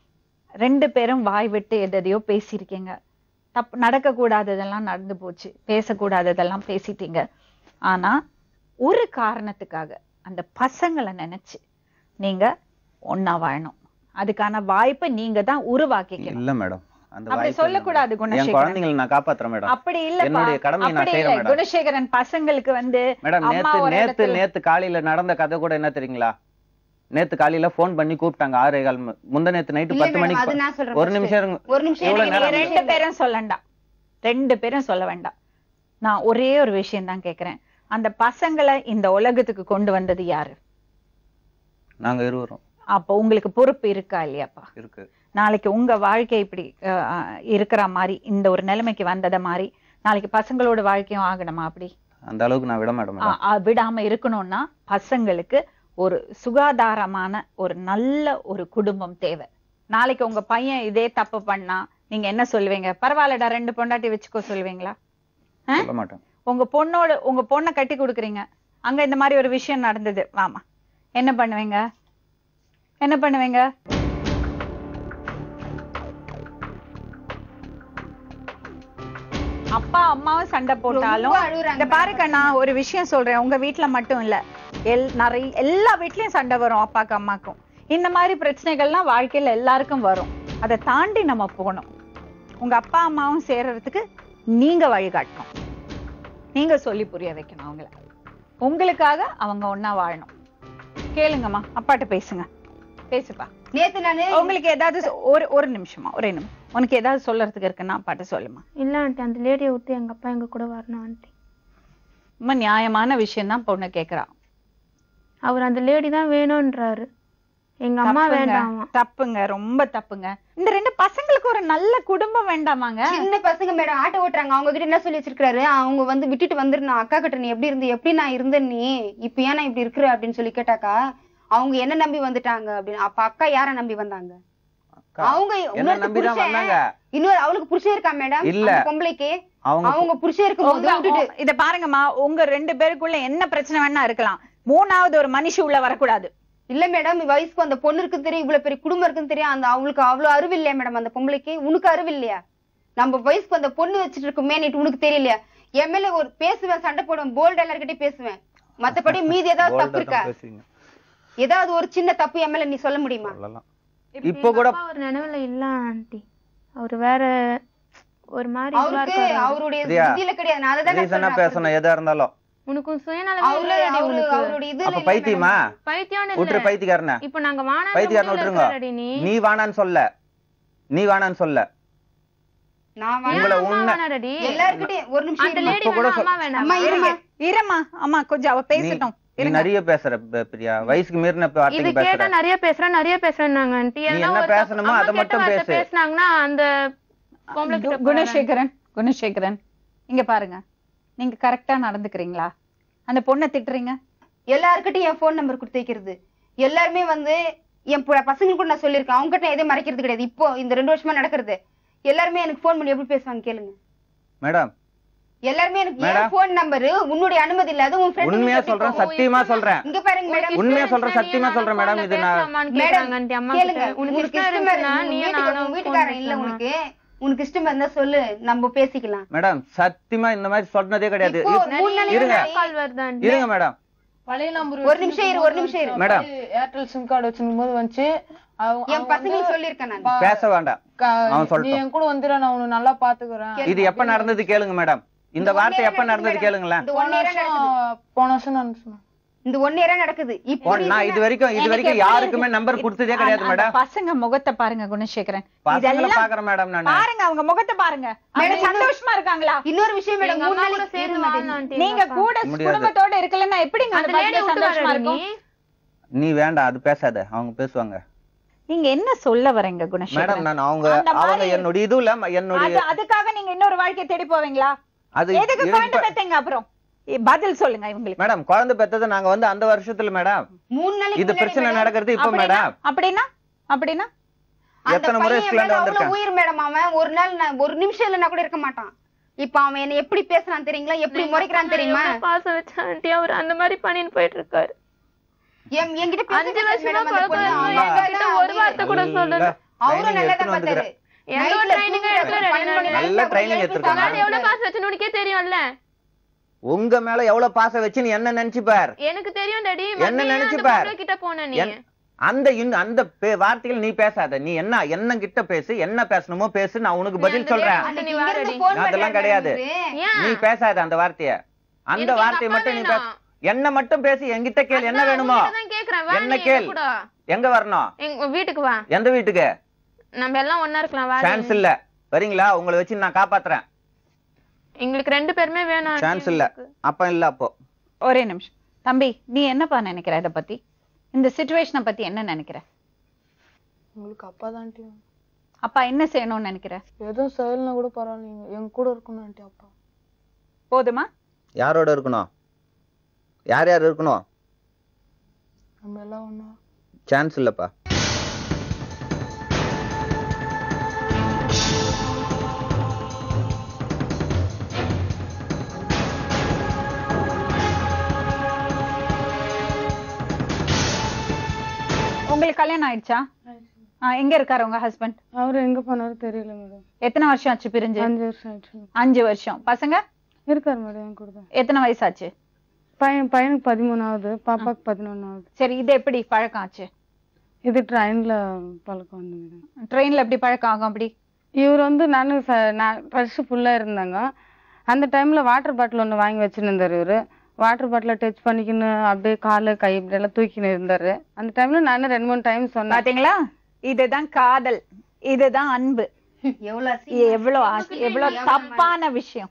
Speaker 3: ரெண்டு பேரும் வாய் விட்டு எதையோ பேசியிருக்கீங்க தப்பு நடக்க கூடாததெல்லாம் நடந்து போச்சு பேசக்கூடாததெல்லாம் பேசிட்டீங்க ஆனா ஒரு காரணத்துக்காக அந்த பசங்களை நினைச்சு நீங்க ஒண்ணா வாழணும் அதுக்கான வாய்ப்பை நீங்க தான் உருவாக்கிக்கணும்
Speaker 5: இல்ல மேடம் அந்த
Speaker 3: அப்படி
Speaker 5: வாய்ப்பு இல்ல
Speaker 3: சொல்லக்கூடாது
Speaker 5: மேடம். என்
Speaker 3: குணசேகரன்
Speaker 5: குழந்தைங்களை நான் காப்பாத்துறேன் மேடம்
Speaker 3: அப்படி இல்ல
Speaker 5: என்னுடைய கடமையை நான்
Speaker 3: அப்படி
Speaker 5: செய்யறேன்
Speaker 3: இல்ல
Speaker 5: மேடம்.
Speaker 3: குணசேகரன் பசங்களுக்கு வந்து
Speaker 5: மேடம்
Speaker 3: அம்மா
Speaker 5: நேத்து
Speaker 3: ஒரு
Speaker 5: நேத்து
Speaker 3: இடத்துல-
Speaker 5: நேத்து காலையில நடந்த கதை கூட என்ன தெரியுங்களா நேத்து காலையில போன் பண்ணி கூப்பிட்டாங்க ஆறே கால் ம- முந்த நேத்து நைட்டு
Speaker 4: இல்ல
Speaker 5: பத்து
Speaker 4: மேடம் அது
Speaker 5: மணிக்கு
Speaker 4: நான் சொல்றேன்
Speaker 5: ஒரு
Speaker 4: first.
Speaker 5: நிமிஷம் இருங்க
Speaker 4: ஒரு நிமிஷம்
Speaker 5: எவ்வளவு
Speaker 4: இருங்க,
Speaker 5: நேரம்
Speaker 4: நீங்க
Speaker 3: ரெண்டு பேரும் சொல்லண்டா ரெண்டு பேரும் சொல்ல வேண்டாம் நான் ஒரே ஒரு விஷயம் தான் கேக்குறேன் அந்த பசங்களை இந்த உலகத்துக்கு கொண்டு வந்தது யாரு
Speaker 5: நாங்க இருவரும்
Speaker 3: அப்போ உங்களுக்கு பொறுப்பு இருக்கா இல்லையாப்பா
Speaker 5: இருக்கு
Speaker 3: நாளைக்கு உங்க வாழ்க்கை இப்படி அஹ், அஹ், இருக்கிற மாதிரி இந்த ஒரு நிலைமைக்கு வந்தத மாதிரி நாளைக்கு பசங்களோட வாழ்க்கையும் ஆகணுமா அப்படி
Speaker 5: அந்த அளவுக்கு நான் விட மாட்டேன்
Speaker 3: ஆ,
Speaker 5: மேடம்
Speaker 3: ஆ, விடாம இருக்கணும்னா பசங்களுக்கு ஒரு சுகாதாரமான ஒரு நல்ல ஒரு குடும்பம் தேவை நாளைக்கு உங்க பையன் இதே தப்பு பண்ணா நீங்க என்ன சொல்லுவீங்க பரவாயில்லடா ரெண்டு பொண்டாட்டி வச்சுக்கோ சொல்லுவீங்களா ஆ?
Speaker 5: சொல்ல மாட்டேன்
Speaker 3: உங்க பொண்ணோட உங்க பொண்ணை கட்டி கொடுக்குறீங்க அங்க இந்த மாதிரி ஒரு விஷயம் நடந்தது வாமா என்ன பண்ணுவீங்க என்ன பண்ணுவீங்க அப்பா அம்மாவும் சண்டை போட்டாலும்
Speaker 4: ரொம்ப அழுகுறாங்க
Speaker 3: இந்த பாருங்க நான் ஒரு விஷயம் சொல்றேன் உங்க வீட்ல மட்டும் இல்ல எல் நிறைய எல்லா வீட்லயும் சண்டை வரும் அப்பாக்கு அம்மாக்கும் இந்த மாதிரி பிரச்சனைகள்லாம் வாழ்க்கையில எல்லாருக்கும் வரும் அதை தாண்டி நம்ம போகணும் உங்க அப்பா அம்மாவும் சேர்றதுக்கு நீங்க வழிகாட்டணும் நீங்க சொல்லி புரிய வைக்கணும் அவங்கள உங்களுக்காக அவங்க ஒண்ணா வாழணும் கேளுங்கம்மா அப்பாட்ட பேசுங்க பேசுப்பா
Speaker 4: நேத்து நானு
Speaker 3: உங்களுக்கு ஏதாவது சொ- ஒரு ஒரு நிமிஷமா ஒரே நிமிஷம் உனக்கு ஏதாவது சொல்லறதுக்கு இருக்குன்னா அப்பாட்ட சொல்லுமா
Speaker 1: இல்ல ஆண்டி அந்த லேடியை விட்டு எங்க அப்பா எங்க கூட வரணும் ஆண்டி
Speaker 3: ரொம்ப நியாயமான விஷயம் தான் பொண்ணு கேக்குறா
Speaker 1: அவர் அந்த லேடி தான் வேணும்ன்றாரு எங்க அம்மா
Speaker 3: தப்புங்க,
Speaker 1: வேண்டாமா
Speaker 3: தப்புங்க ரொம்ப தப்புங்க இந்த ரெண்டு பசங்களுக்கு ஒரு நல்ல குடும்பம் வேண்டாமாங்க
Speaker 4: சின்ன பசங்க மேடம் ஆட்டோ ஓட்டுறாங்க அவங்க கிட்ட என்ன சொல்லி வச்சிருக்காரு அவங்க வந்து விட்டுட்டு வந்துருந்தா அக்கா கிட்ட நீ எப்படி இருந்து எப்படி நான் இருந்தேன் நீ இப்ப ஏன் நான் இப்படி இருக்கிற அப்படின்னு சொல்லி கேட்டாக்கா அவங்க என்ன நம்பி வந்துட்டாங்க அப்படின்னு அப்ப அக்கா யார நம்பி வந்தாங்க
Speaker 5: அக்கா,
Speaker 4: அவங்க
Speaker 5: என்ன
Speaker 4: இன்னொருத்த
Speaker 5: நம்பிதான்
Speaker 4: புருஷன்
Speaker 5: வந்தாங்க
Speaker 4: இன்னொரு அவளுக்கு புருஷன் இருக்கா மேடம்
Speaker 5: இல்ல.
Speaker 4: அந்த பொம்பளைக்கு
Speaker 5: அவங்க
Speaker 4: அவங்க புருஷன் இருக்கும் போது
Speaker 3: உங்க-
Speaker 4: விட்டுட்டு
Speaker 3: உ- இத பாருங்கம்மா உங்க ரெண்டு பேருக்குள்ள என்ன பிரச்சனை வேணா இருக்கலாம் மூணாவது ஒரு மனுஷி உள்ள வரக்கூடாது
Speaker 4: இல்ல மேடம் வயசுக்கு அந்த பொண்ணு இருக்குன்னு தெரியும் இவ்வளவு பெரிய குடும்பம் இருக்குன்னு தெரியும் அந்த அவளுக்கு அவ்வளவு அறிவு இல்லையா மேடம் அந்த பொம்பளைக்கு உனக்கு அறிவு இல்லையா நம்ம வயசுக்கு அந்த பொண்ணு வச்சுட்டு இருக்குமே நீ உனக்கு தெரியலையா என் மேல ஒரு பேசுவேன் சண்டை போடுவேன் போல்டு எல்லார்கிட்டயும் பேசுவேன் மத்தபடி மீதி ஏதாவது தப்பு
Speaker 5: bold ஆ
Speaker 4: இருக்கா
Speaker 5: தான் பேசுவீங்க.
Speaker 4: ஏதாவது ஒரு சின்ன தப்பு என் மேல நீ சொல்ல முடியுமா
Speaker 5: சொல்லலாம்
Speaker 1: இப்ப
Speaker 5: இப்போ
Speaker 1: எங்க
Speaker 5: கூட
Speaker 1: அப்பா ஒரு நினைவுல இல்ல ஆண்டி அவர் வேற ஒரு மாதிரி இதுவா
Speaker 4: அவருக்கு
Speaker 1: இருக்காரு அவரு.
Speaker 4: அவருடைய
Speaker 5: சரியா?
Speaker 4: புத்தியில கிடையாது நான் அதை
Speaker 5: ரீசனா பேசணும் எதா இருந்தாலும்
Speaker 1: உனக்கும் சுயநலம்
Speaker 4: அவரு
Speaker 1: இல்லடி
Speaker 4: அவரு
Speaker 1: உனக்கு
Speaker 4: அவருடைய இதுல
Speaker 5: அப்ப
Speaker 4: இல்ல
Speaker 5: பைத்தியமா
Speaker 4: madam.
Speaker 1: பைத்தியம்
Speaker 5: விட்டுரு
Speaker 1: இல்ல
Speaker 5: பைத்தியக்காரன
Speaker 1: இப்ப நாங்க வானா
Speaker 5: பைத்தியக்காரனை விட்டுருங்க
Speaker 1: நீ
Speaker 5: நீ வானான்னு சொல்ல நீ வானான்னு சொல்ல
Speaker 4: நான்
Speaker 1: ஏன்
Speaker 5: உங்களை
Speaker 1: அம்மா
Speaker 5: உன்ன-
Speaker 1: வேணாடடி
Speaker 4: எல்லாருக்கிட்டையும் ஒரு நிமிஷம்
Speaker 1: அந்த
Speaker 4: இருமா.
Speaker 1: லேடி
Speaker 5: இப்ப கூட
Speaker 1: வேணா
Speaker 5: சொல்-
Speaker 1: அம்மா வேணாம்
Speaker 4: அம்மா இருங்க
Speaker 3: இருமா அம்மா கொஞ்சம் அவ
Speaker 5: நீ
Speaker 3: பேசட்டும்
Speaker 5: நீ
Speaker 3: இருங்க.
Speaker 5: நிறைய பேசுற ப- பிரியா வயசுக்கு மீறின
Speaker 1: இது
Speaker 5: வார்த்தைக்கு
Speaker 1: கேட்டா
Speaker 5: பேசுற
Speaker 1: நிறைய பேசுறேன் நிறைய பேசுறேன்னாங்க ஆண்டி
Speaker 5: நீ
Speaker 1: எதனா
Speaker 5: என்ன
Speaker 1: ஒரு தப்பு-
Speaker 5: பேசணுமோ
Speaker 1: அம்மா
Speaker 5: அதை
Speaker 1: கெட்ட
Speaker 5: மட்டும்
Speaker 1: வார்த்தை
Speaker 5: பேசு.
Speaker 1: பேசுனாங்கன்னா அந்த பொம்பளை கிட்ட
Speaker 3: கு- குணசேகரன் குணசேகரன் இங்க பாருங்க நீங்க கரெக்டா நடந்துக்கிறீங்களா அந்த பொண்ணை திட்டுறீங்க
Speaker 4: எல்லாருக்கிட்டையும் என் ஃபோன் நம்பர் கொடுத்து வைக்கிறது எல்லாருமே வந்து என் ப- பசங்களுக்கு கூட நான் சொல்லியிருக்கேன் அவங்க கிட்ட எதையும் மறைக்கிறது கிடையாது இப்போ இந்த ரெண்டு வருஷமா நடக்கிறது எல்லாருமே எனக்கு ஃபோன் பண்ணி எப்படி பேசுவாங்க கேளுங்க
Speaker 5: மேடம்
Speaker 4: எல்லாருமே எனக்கு
Speaker 5: மேடம்.
Speaker 4: என் போன் நம்பர் உன்னுடைய அனுமதி இல்லாத உன் ஃப்ரெண்ட்
Speaker 5: உண்மையா சொல்றேன் சத்தியமா சொல்றேன்
Speaker 4: இங்க பாருங்க மேடம்
Speaker 5: உண்மையா சொல்றேன் சத்தியமா சொல்றேன் மேடம் இது நான்
Speaker 1: பேசலாமான்னு
Speaker 4: மேடம்
Speaker 1: கேக்குறாங்க அம்மா
Speaker 4: கேளுங்க
Speaker 1: கிட்ட. உனக்கு
Speaker 4: உனக்கு
Speaker 1: இஷ்டம்
Speaker 4: இஷ்டமா
Speaker 1: இருந்துச்சுன்னா
Speaker 4: இருந்தா
Speaker 1: நீயும்
Speaker 4: நீ
Speaker 1: நானும்
Speaker 4: வீட்டுக்காரன் இல்ல
Speaker 1: phone
Speaker 4: உனக்கு உனக்கு இஷ்டமா இருந்தா சொல்லு நம்ம பேசிக்கலாம்
Speaker 5: மேடம் சத்தியமா இந்த மாதிரி சொன்னதே கிடையாது
Speaker 4: இப்போ
Speaker 5: இப்-
Speaker 4: மூணு நாளைக்கு
Speaker 5: இருங்க.
Speaker 4: முன்னாடி
Speaker 1: கால் வருதான்ட்டு.
Speaker 5: இருங்க மேடம்
Speaker 6: பழைய நம்பர்
Speaker 4: ஒரு நிமிஷம் இரு, ஒரு நிமிஷம் இரு.
Speaker 5: மேடம்.
Speaker 6: ஏர்டெல் சிம் கார்டு வச்சிருக்கும் போது வந்துச்சு அவங்க-
Speaker 4: என்
Speaker 6: அவங்க
Speaker 4: பசங்களுக்கு
Speaker 6: வந்து
Speaker 4: சொல்லியிருக்கேன் நான்
Speaker 6: பா-
Speaker 5: பேச வேண்டாம்
Speaker 6: க-
Speaker 5: அவன்
Speaker 6: நீ
Speaker 5: சொல்லட்டும்.
Speaker 6: என் கூட வந்துட நான் உன்னை நல்லா பாத்துக்கிறேன்
Speaker 5: இது எப்ப நடந்தது கேளுங்க மேடம் இந்த வார்த்தை எப்ப நடந்தது கேளுங்களேன்
Speaker 4: இந்த ஒன் இயரா நடக்குது
Speaker 6: போன வருஷம் நான் சொன்னேன்
Speaker 4: இந்த ஒன் இயரா நடக்குது
Speaker 5: ஓ,
Speaker 4: இப்போ
Speaker 5: நான் இது வரைக்கும் இது
Speaker 3: எனக்கு
Speaker 5: வரைக்கும்
Speaker 3: எப்படி
Speaker 5: யாருக்குமே நம்பர் கொடுத்ததே கிடையாது
Speaker 3: அந்த- அந்த
Speaker 5: மேடம்
Speaker 3: பசங்க முகத்தை பாருங்க குணசேகரன்
Speaker 5: பசங்களை
Speaker 3: இதெல்லாம்
Speaker 5: பாக்குறேன் மேடம் நானு
Speaker 3: பாருங்க அவங்க முகத்தை பாருங்க அவங்க
Speaker 4: மேடம்,
Speaker 3: சந்தோஷமா இருக்காங்களா
Speaker 4: இன்னொரு விஷயம் மேடம்
Speaker 1: எங்க
Speaker 4: மூணு
Speaker 1: அம்மா கூட
Speaker 4: நாளைக்கு
Speaker 1: சேர்ந்து
Speaker 4: இருங்க
Speaker 1: வாழ்ந்தோம்
Speaker 4: மேடம்.
Speaker 1: ஆண்டி,
Speaker 3: நீங்க
Speaker 1: எங்க அப்பா.
Speaker 3: கூட
Speaker 5: முடியாது.
Speaker 3: குடும்பத்தோட இருக்கலன்னா எப்படிங்க
Speaker 1: அந்த
Speaker 3: அந்த
Speaker 1: லேடியை
Speaker 3: பர்த்டே
Speaker 1: விட்டு
Speaker 3: சந்தோஷமா
Speaker 1: வர
Speaker 3: இருக்கும்
Speaker 1: நீ
Speaker 5: நீ வேண்டாம் அது பேசாத அவங்க பேசுவாங்க
Speaker 3: நீங்க என்ன சொல்ல வரீங்க
Speaker 5: மேடம்
Speaker 3: குணசேகரன்
Speaker 5: நான் அவங்க
Speaker 3: அந்த மாதிரி-
Speaker 5: அவங்க என்னுடைய இதுல என்னுடைய
Speaker 3: அது அதுக்காக நீங்க இன்னொரு வாழ்க்கையை தேடி போவீங்களா
Speaker 5: அது
Speaker 3: எதுக்கு
Speaker 5: இருக்கு
Speaker 3: குழந்தை
Speaker 5: ப-
Speaker 3: பெத்தீங்க அப்புறம் இ- பதில் சொல்லுங்க இவங்களுக்கு
Speaker 5: மேடம் குழந்தை பெத்தது நாங்க வந்து அந்த வருஷத்துல மேடம்
Speaker 4: மூணு நாளைக்கு
Speaker 5: இது
Speaker 4: முன்னாடி
Speaker 5: பிரச்சனை
Speaker 4: மேடம்,
Speaker 5: நடக்கிறது இப்ப
Speaker 3: அப்படின்னா
Speaker 5: மேடம்
Speaker 3: அப்படின்னா அப்படின்னா
Speaker 4: அந்த
Speaker 5: எத்தனை முறை
Speaker 4: பையன்
Speaker 5: ஸ்பிளண்டர்
Speaker 4: மேல அவ்வளவு
Speaker 5: வந்திருக்கேன்
Speaker 4: உயிர் மேடம் அவன் ஒரு நாள் நான் ஒரு நிமிஷம் இல்லைன்னா கூட இருக்க மாட்டான் இப்ப அவன் என்ன எப்படி பேசுறான் தெரியுங்களா எப்படி முறைக்கிறான் தெரியுமா
Speaker 1: எவ்வளவு பாசம் வச்ச ஆண்டி அவர் அந்த மாதிரி பண்ணிட்டு போயிட்டு இருக்காரு
Speaker 4: என் என்கிட்ட
Speaker 1: அஞ்சு
Speaker 4: பேசுறது
Speaker 1: வருஷமா
Speaker 4: மேடம் அந்த
Speaker 1: பழக்கம்
Speaker 4: பொண்ணு.
Speaker 1: இருக்கு.
Speaker 4: அவங்க
Speaker 1: என்கிட்ட
Speaker 4: அக்கா
Speaker 1: ஒரு
Speaker 4: தான்
Speaker 1: வார்த்தை கூட சொல்லல
Speaker 4: அவரும்
Speaker 5: training
Speaker 4: நல்லா
Speaker 5: எடுத்துன்னு
Speaker 4: தான் பார்த்தாரு
Speaker 5: வந்துக்கிறேன்.
Speaker 1: எந்த ஒரு
Speaker 4: நைட்ல
Speaker 1: training
Speaker 4: தூங்குறாரு.
Speaker 1: எடுக்கல,
Speaker 4: பன்னெண்டு மணி
Speaker 1: ரெண்டு
Speaker 5: நல்ல
Speaker 4: நேரத்துல
Speaker 5: training
Speaker 4: எழுப்பி
Speaker 5: எடுத்திருக்காங்க.
Speaker 1: நான் எவ்வளவு பாசம் வச்சுன்னு உனக்கே தெரியும்ல
Speaker 5: உங்க மேல எவ்வளவு பாசம் வச்சு நீ என்ன நினைச்சு பார்
Speaker 1: எனக்கு தெரியும் டாடி
Speaker 5: என்ன
Speaker 1: வந்து ஏன்
Speaker 5: நினைச்சு
Speaker 1: அந்த
Speaker 5: பார்.
Speaker 1: பொம்பளை கிட்ட போன நீ
Speaker 5: என்- அந்த இன்னும் அந்த பே- வார்த்தைகள் நீ பேசாத நீ என்ன என்ன கிட்ட பேசு என்ன பேசணுமோ பேசு நான் உனக்கு பதில்
Speaker 1: அந்த
Speaker 5: சொல்றேன்
Speaker 1: நேரம்
Speaker 4: அன்னைக்கு
Speaker 1: நீ
Speaker 4: இங்க இருந்து
Speaker 1: வாரடி.
Speaker 4: phone
Speaker 5: அதெல்லாம்
Speaker 4: பண்றாரு
Speaker 5: கிடையாது.
Speaker 4: இவரு.
Speaker 1: ஏன்
Speaker 5: நீ பேசாத அந்த வார்த்தைய அந்த
Speaker 1: எனக்கு எங்க
Speaker 5: வார்த்தையை
Speaker 1: அப்பா
Speaker 5: மட்டும் நீ பேச
Speaker 1: வேணாம்.
Speaker 5: என்ன மட்டும் பேசி என்கிட்ட கேள் என்ன
Speaker 1: அதான்
Speaker 5: வேணுமோ
Speaker 1: உன்கிட்ட தான் கேக்குறேன். வா
Speaker 5: என்ன
Speaker 1: நீ
Speaker 5: கேள்?
Speaker 1: எங்க கூட.
Speaker 5: எங்க வரணும்
Speaker 1: எங்க வீட்டுக்கு வா
Speaker 5: எந்த வீட்டுக்கு
Speaker 1: நம்ம எல்லாம் ஒண்ணா இருக்கலாம் வா
Speaker 5: சான்ஸ் இல்ல வரீங்களா உங்களை வச்சு நான் காப்பாத்துறேன்
Speaker 1: எங்களுக்கு ரெண்டு பேருமே வேணும் ஆண்டி
Speaker 5: சான்ஸ் இல்ல
Speaker 1: எங்களுக்கு.
Speaker 5: அப்ப இல்ல அப்போ
Speaker 3: ஒரே நிமிஷம் தம்பி நீ என்னப்பா நினைக்கிற இத பத்தி இந்த சுச்சுவேஷனை பத்தி என்ன நினைக்கிற
Speaker 6: உங்களுக்கு அப்பா தான்
Speaker 3: அப்பா என்ன செய்யணும்னு நினைக்கிற
Speaker 6: எதுவும் செயல்னா கூட பரவாயில்லைங்க எங்க கூட இருக்கணும் ஆண்டி அப்பா
Speaker 3: போதுமா
Speaker 5: யாரோட இருக்கணும் யார் யார் இருக்கணும்
Speaker 6: நம்ம எல்லாம் ஒண்ணா
Speaker 5: சான்ஸ் இல்லப்பா
Speaker 3: உங்களுக்கு கல்யாணம் ஆயிடுச்சா ஆ, எங்க இருக்காரு உங்க ஹஸ்பண்ட்
Speaker 6: அவரு எங்க போனாரு தெரியல மேடம்
Speaker 3: எத்தனை வருஷம் ஆச்சு பிரிஞ்சு
Speaker 6: அஞ்சு வருஷம் ஆயிடுச்சு
Speaker 3: அஞ்சு வருஷம் பசங்க
Speaker 6: இருக்காரு மேடம் என் கூட தான்
Speaker 3: எத்தனை வயசாச்சு
Speaker 6: பையன் பையனுக்கு பதிமூணாவது பாப்பாக்கு பதினொன்னாவது
Speaker 3: சரி இது எப்படி பழக்கம் ஆச்சு
Speaker 6: இது ட்ரெயின்ல பழக்கம் வந்து மேடம்
Speaker 3: ட்ரெயின்ல எப்படி பழக்கம் ஆகும் அப்படி
Speaker 6: இவர் வந்து நானும் ச- நான் ரஷ் ஃபுல்லா இருந்தாங்க அந்த டைம்ல வாட்டர் பாட்டில் ஒன்று வாங்கி வச்சுருந்தாரு இவரு வாட்டர் பாட்டிலை டச் பண்ணிக்கின்னு அப்படியே காலு கை இப்படி எல்லாம் தூக்கின்னு இருந்தாரு அந்த டைம்ல நானும் ரெண்டு மூணு டைம் சொன்னேன்
Speaker 3: பாத்தீங்களா இதுதான் காதல் இதுதான் அன்பு
Speaker 4: எவ்வளவு
Speaker 3: இது
Speaker 4: அசிங்கம்.
Speaker 3: எவ்வளவு ஆசை- எவ்வளவு தப்பான விஷயம்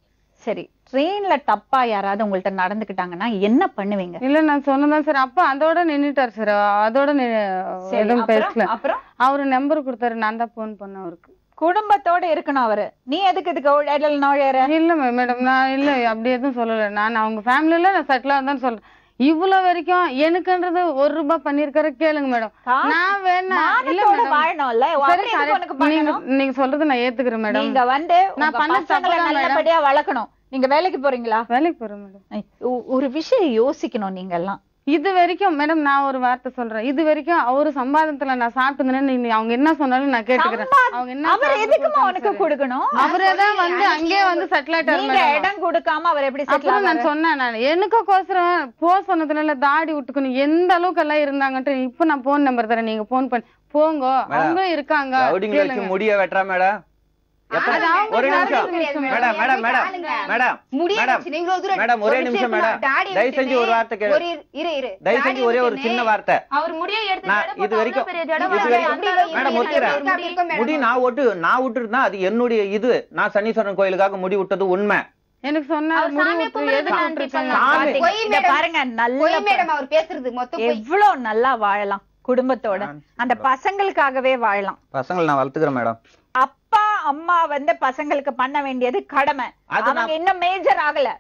Speaker 3: சரி ட்ரெயின்ல தப்பா யாராவது உங்கள்ட்ட நடந்துக்கிட்டாங்கன்னா என்ன பண்ணுவீங்க
Speaker 6: இல்ல நான் சொன்னதான் சார் அப்பா அதோட நின்னுட்டாரு சார் அதோட நி-
Speaker 3: சரி,
Speaker 6: எதுவும்
Speaker 3: அப்புறம்?
Speaker 6: பேசல
Speaker 3: அப்புறம்
Speaker 6: அவரு நம்பர் கொடுத்தாரு நான் தான் போன் பண்ணேன் அவருக்கு
Speaker 3: குடும்பத்தோட இருக்கணும் அவரு நீ எதுக்கு இதுக்கு இடையில நுழையற
Speaker 6: இல்ல மேடம் நான் இல்ல அப்படி எதுவும் சொல்லல நான் அவங்க ஃபேமிலில நான் செட்டில் ஆகுதான் சொல்றேன் இவ்வளவு வரைக்கும் எனக்குன்றது ஒரு ரூபாய் பண்ணிருக்காரு கேளுங்க மேடம்
Speaker 3: காசு-
Speaker 6: நான் வேணா இல்ல
Speaker 3: மானத்தோட
Speaker 6: மேடம்
Speaker 3: வாழணும்ல
Speaker 6: சரி,
Speaker 3: அவரு எதுக்கு
Speaker 6: correct.
Speaker 3: உனக்கு
Speaker 6: நீங்க
Speaker 3: பண்ணணும்
Speaker 6: நீங்க சொல்றது நான் ஏத்துக்கிறேன் மேடம்
Speaker 3: நீங்க வந்து
Speaker 6: நான்
Speaker 3: உங்க
Speaker 6: பண்ண
Speaker 3: பசங்களை
Speaker 6: தப்புதான் மேடம்.
Speaker 3: நல்லபடியா வளர்க்கணும் நீங்க வேலைக்கு போறீங்களா
Speaker 6: வேலைக்கு போறேன் மேடம்
Speaker 3: ஐ, ஒ- ஒரு விஷயம் யோசிக்கணும் நீங்க எல்லாம்
Speaker 6: இது வரைக்கும் மேடம் நான் ஒரு வார்த்தை சொல்றேன் இது வரைக்கும் அவரு சம்பாதத்துல நான் சாப்பிட்டுருந்தேன்னு நீ அவங்க என்ன சொன்னாலும் நான் கேட்டுக்கிறேன்
Speaker 3: சம்பாத்-
Speaker 6: அவங்க என்ன
Speaker 3: அவர்
Speaker 6: சாப்பிட்டு
Speaker 3: எதுக்குமா
Speaker 6: கொடுத்தாலும்
Speaker 3: உனக்கு
Speaker 6: சரி.
Speaker 3: கொடுக்கணும்
Speaker 6: அவரே தான் வந்து அங்கேயே வந்து செட்டில் ஆயிட்டாரு
Speaker 3: நீங்க
Speaker 6: மேடம்
Speaker 3: இடம் கொடுக்காம அவர் எப்படி செட்டில்
Speaker 6: அப்புறம் நான் சொன்னேன் நான் எனக்கோசரம் போ சொன்னதுனால தாடி விட்டுக்கணும் எந்த அளவுக்கு எல்லாம் இருந்தாங்கன்ட்டு இப்ப நான் போன் நம்பர் தரேன் நீங்க போன் பண்ணி போங்க அவங்க இருக்காங்க
Speaker 5: ரவுடிங்களை வச்சு
Speaker 6: கேளுங்க.
Speaker 5: முடிய வெட்டுறா மேடம் எத்தனை-
Speaker 4: அது அவங்க
Speaker 5: ஒரு
Speaker 4: காரணம்
Speaker 5: நிமிஷம்
Speaker 4: கிடையாது
Speaker 5: மேடம் மேடம் மேடம்
Speaker 4: ஆளுங்க.
Speaker 5: மேடம்
Speaker 4: முடிய
Speaker 5: மேடம்
Speaker 4: வச்சு நீங்க இவ்வளவு தூரம்
Speaker 5: மேடம், ஒரே
Speaker 4: ஒரு
Speaker 5: நிமிஷம்
Speaker 4: இருக்குமா?
Speaker 5: மேடம்.
Speaker 4: தாடி
Speaker 5: தயவு செஞ்சு
Speaker 4: விட்டுட்டு
Speaker 5: ஒரு வார்த்தை கேளு.
Speaker 4: ஒரு இரு- இரு இரு
Speaker 5: தயவு
Speaker 4: தாடி
Speaker 5: செஞ்சு ஒரே ஒரு
Speaker 4: விட்டுட்டு
Speaker 5: சின்ன வார்த்தை
Speaker 1: அவர் முடிய எடுத்து
Speaker 5: நான்
Speaker 1: எடை
Speaker 5: இது
Speaker 1: போட்டு
Speaker 5: வரைக்கும்
Speaker 1: அவ்வளவு பெரிய ஜடை
Speaker 5: இது
Speaker 1: போட்டு
Speaker 5: வரைக்கும்
Speaker 1: அந்த அளவுக்கு
Speaker 5: மேடம்
Speaker 1: முடிய
Speaker 5: ஒத்துக்கிறேன்.
Speaker 1: எடுத்து
Speaker 4: அப்படி இருக்கும் மேடம்.
Speaker 5: முடி நான் ஒட்டு நான் விட்டுருந்தா அது என்னுடைய இது நான் சனீஸ்வரன் கோயிலுக்காக முடி விட்டது உண்மை
Speaker 6: எனக்கு சொன்னாரு
Speaker 1: அவர்
Speaker 6: முடி
Speaker 1: சாமியை
Speaker 6: விட்டு
Speaker 1: கும்பிடுறது
Speaker 6: எதுக்கு
Speaker 1: நான்
Speaker 6: விட்டுருக்கீங்க?
Speaker 1: இப்ப
Speaker 5: சாமி.
Speaker 3: பாத்தீங்க,
Speaker 4: பொய்
Speaker 3: இத
Speaker 4: மேடம்.
Speaker 3: பாருங்க நல்ல
Speaker 4: பொய் மேடம் அவர் பேசுறது மொத்தம் பொய்
Speaker 3: எவ்வளவு நல்லா வாழலாம் குடும்பத்தோட அந்த பசங்களுக்காகவே வாழலாம்
Speaker 5: பசங்களை நான் வளர்த்துக்கிறேன் மேடம்
Speaker 3: அப்பா அம்மா வந்து பசங்களுக்கு பண்ண வேண்டியது கடமை
Speaker 5: அது
Speaker 3: அவங்க
Speaker 5: நான்-
Speaker 3: இன்னும் மேஜர் ஆகல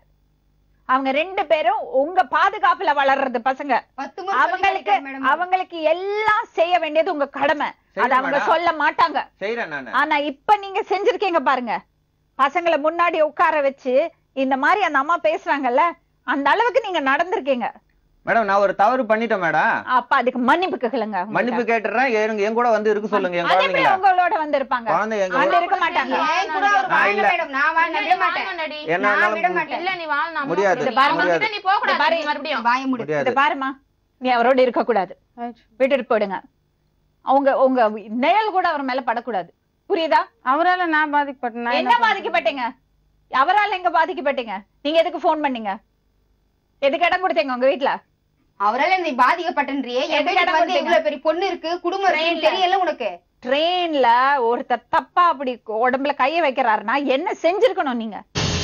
Speaker 3: அவங்க ரெண்டு பேரும் உங்க பாதுகாப்புல வளர்றது பசங்க
Speaker 4: பத்து முறை
Speaker 3: அவங்களுக்கு
Speaker 4: சொல்லியிருக்கேன் மேடம்.
Speaker 3: அவங்களுக்கு எல்லாம் செய்ய வேண்டியது உங்க கடமை
Speaker 5: செய்றேன்
Speaker 3: அது அவங்க
Speaker 5: மேடம்.
Speaker 3: சொல்ல மாட்டாங்க
Speaker 5: செய்யறேன் நானு
Speaker 3: ஆனா இப்ப நீங்க செஞ்சிருக்கீங்க பாருங்க பசங்களை முன்னாடி உட்கார வச்சு இந்த மாதிரி அந்த அம்மா பேசுறாங்கல்ல அந்த அளவுக்கு நீங்க நடந்திருக்கீங்க
Speaker 5: மேடம் நான் ஒரு தவறு பண்ணிட்டேன் மேடம்
Speaker 3: அப்ப அதுக்கு மன்னிப்பு கேளுங்க
Speaker 5: மன்னிப்பு கேட்டுறேன் என் என் கூட வந்து இருக்க சொல்லுங்க என்
Speaker 3: அது எப்படி
Speaker 5: குழந்தைங்கள
Speaker 3: உங்களோட வந்து இருப்பாங்க
Speaker 5: குழந்தை எங்க
Speaker 3: அங்க இருக்க மாட்டாங்க
Speaker 4: என் கூட அவர்
Speaker 5: நான்
Speaker 4: வாழல
Speaker 5: இல்ல.
Speaker 4: மேடம் நான் வாழ விட மாட்டேன்
Speaker 5: என்ன
Speaker 4: நான் விட
Speaker 5: வேணாலும்
Speaker 4: மாட்டேன்
Speaker 7: இல்ல நீ வாழ்
Speaker 5: முடியாது,
Speaker 3: இது பாருங்க.
Speaker 5: முடியாது.
Speaker 7: நீ போக
Speaker 3: இது பாரு.
Speaker 7: கூடாது மறுபடியும்
Speaker 4: வாய முடி
Speaker 5: முடியாது
Speaker 3: இத பாருமா நீ அவரோட இருக்க கூடாது
Speaker 6: ஆயிடுச்சு.
Speaker 3: விட்டுட்டு போயிடுங்க அவங்க உங்க நிழல் கூட அவர் மேல படக்கூடாது புரியுதா
Speaker 6: அவரால நான் பாதிக்கப்பட்டேன் நான்
Speaker 3: என்ன பாதிக்கப்பட்டீங்க அவரால எங்க பாதிக்கப்பட்டீங்க நீங்க எதுக்கு ஃபோன் பண்ணீங்க எதுக்கு இடம் கொடுத்தீங்க உங்க வீட்ல
Speaker 4: அவரால நீ பாதிக்கப்பட்டன்றியே என்
Speaker 3: எதுக்கு
Speaker 4: வீட்டுக்கு
Speaker 3: இடம்
Speaker 4: வந்து
Speaker 3: கொடுத்தீங்க?
Speaker 4: இவ்வளவு பெரிய பொண்ணு இருக்கு குடும்பம் இருக்குன்னு தெரியல உனக்கு
Speaker 3: ட்ரெயின்ல ஒருத்தர் தப்பா அப்படி உடம்புல கைய வைக்கிறாருன்னா என்ன செஞ்சிருக்கணும் நீங்க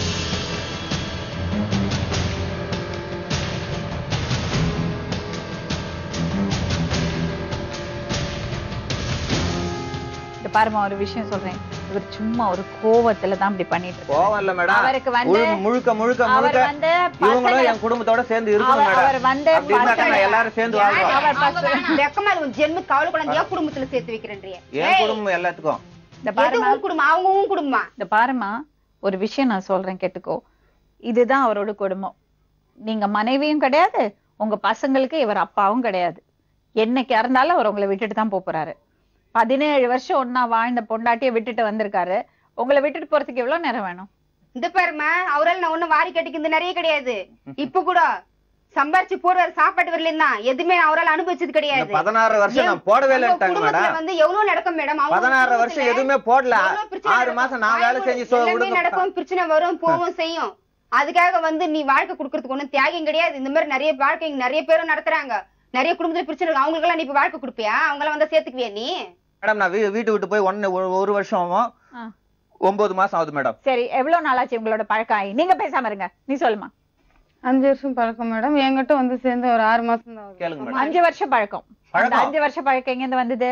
Speaker 3: இது பாருமா ஒரு விஷயம் சொல்றேன் இவர் சும்மா ஒரு கோவத்துல தான் இப்படி பண்ணிட்டு இருக்காரு.
Speaker 5: கோவம் இல்ல மேடம்
Speaker 3: அவருக்கு வந்து
Speaker 5: முழு- முழுக்க முழுக்க
Speaker 3: அவர்
Speaker 5: முழுக்க
Speaker 3: வந்து
Speaker 5: இவங்களும்
Speaker 3: பசங்களை-
Speaker 5: என் குடும்பத்தோட சேர்ந்து இருக்கணும்
Speaker 3: அவர் அவர்
Speaker 5: மேடம்
Speaker 3: வந்து
Speaker 5: அப்படி இருந்தா
Speaker 3: பசங்களை-
Speaker 5: நான் எல்லாரும் சேர்ந்து வாழ்றோம்
Speaker 3: அவர் பச-
Speaker 4: வெக்கமா இருக்கு, உன் ஜென்ம கவலை குழந்தையா குடும்பத்துல சேர்த்து வைக்கிறேன்றியே
Speaker 5: என் குடும்பம் எல்லாத்துக்கும்
Speaker 3: இந்த
Speaker 4: எது
Speaker 3: பாருமா
Speaker 4: உன் குடும்பம் அவங்க உன் குடும்பமா
Speaker 3: இந்த பாருமா ஒரு விஷயம் நான் சொல்றேன் கேட்டுக்கோ இதுதான் அவரோட குடும்பம் நீங்க மனைவியும் கிடையாது உங்க பசங்களுக்கு இவர் அப்பாவும் கிடையாது என்னைக்கு இருந்தாலும் அவர் உங்களை விட்டுட்டு தான் போப் போறாரு பதினேழு வருஷம் ஒன்னா வாழ்ந்த பொண்டாட்டிய விட்டுட்டு வந்திருக்காரு உங்களை விட்டுட்டு போறதுக்கு எவ்வளவு நேரம் வேணும்
Speaker 4: இந்த பாருமா அவரால் நான் ஒண்ணும் வாரி கட்டிக்கிறது நிறைய கிடையாது இப்ப கூட சம்பாரிச்சு போடுவாரு சாப்பாட்டு வரல தான் எதுவுமே அவரால் அனுபவிச்சது
Speaker 5: இந்த
Speaker 4: கிடையாது
Speaker 5: பதினாறு வருஷம் நான் போடவே
Speaker 4: உங்க
Speaker 5: இல்லைன்ட்டாங்க
Speaker 4: குடும்பத்துல
Speaker 5: மேடம்
Speaker 4: வந்து எவ்வளவு நடக்கும் மேடம் அவங்க
Speaker 5: பதினாறு
Speaker 4: குடும்பத்துல
Speaker 5: வருஷம் எதுவுமே போடல
Speaker 4: எவ்வளவு பிரச்சனை
Speaker 5: ஆறு
Speaker 4: நடக்கும்.
Speaker 5: மாசம் நான் வேலை
Speaker 4: வாய்ப்பு
Speaker 5: செஞ்சு சோ
Speaker 4: எல்லாமே
Speaker 5: விடுங்க
Speaker 4: நடக்கும் பிரச்சனை வரும் போவும் செய்யும் அதுக்காக வந்து நீ வாழ்க்கை கொடுக்கறதுக்கு ஒண்ணும் தியாகம் கிடையாது இந்த மாதிரி நிறைய வாழ்க்கை இங்க நிறைய பேரும் நடத்துறாங்க நிறைய குடும்பத்துல பிரச்சனை இருக்கு அவங்களுக்கு எல்லாம் நீ இப்ப வாழ்க்கை கொடுப்பியா அவங்க எல்லாம் வந்தா சேர்த்துக்குவியா நீ
Speaker 5: மேடம் நான் வீ- வீட்டு விட்டு போய் ஒன்னு ஒரு- ஒரு வருஷம் ஆகும்
Speaker 3: ஆ.
Speaker 5: ஒன்பது மாசம் ஆகுது மேடம்
Speaker 3: சரி எவ்வளவு நாளாச்சு உங்களோட பழக்கம் ஆகி நீங்க பேசாம இருங்க நீ சொல்லுமா
Speaker 6: அஞ்சு வருஷம் பழக்கம் மேடம் என்கிட்ட வந்து சேர்ந்து ஒரு ஆறு மாசம் தான் ஆகுது.
Speaker 5: கேளுங்க மேடம்
Speaker 3: அஞ்சு வருஷம் பழக்கம் அந்த
Speaker 5: பழக்கம்.
Speaker 3: அஞ்சு வருஷம் பழக்கம் எங்க இருந்து வந்தது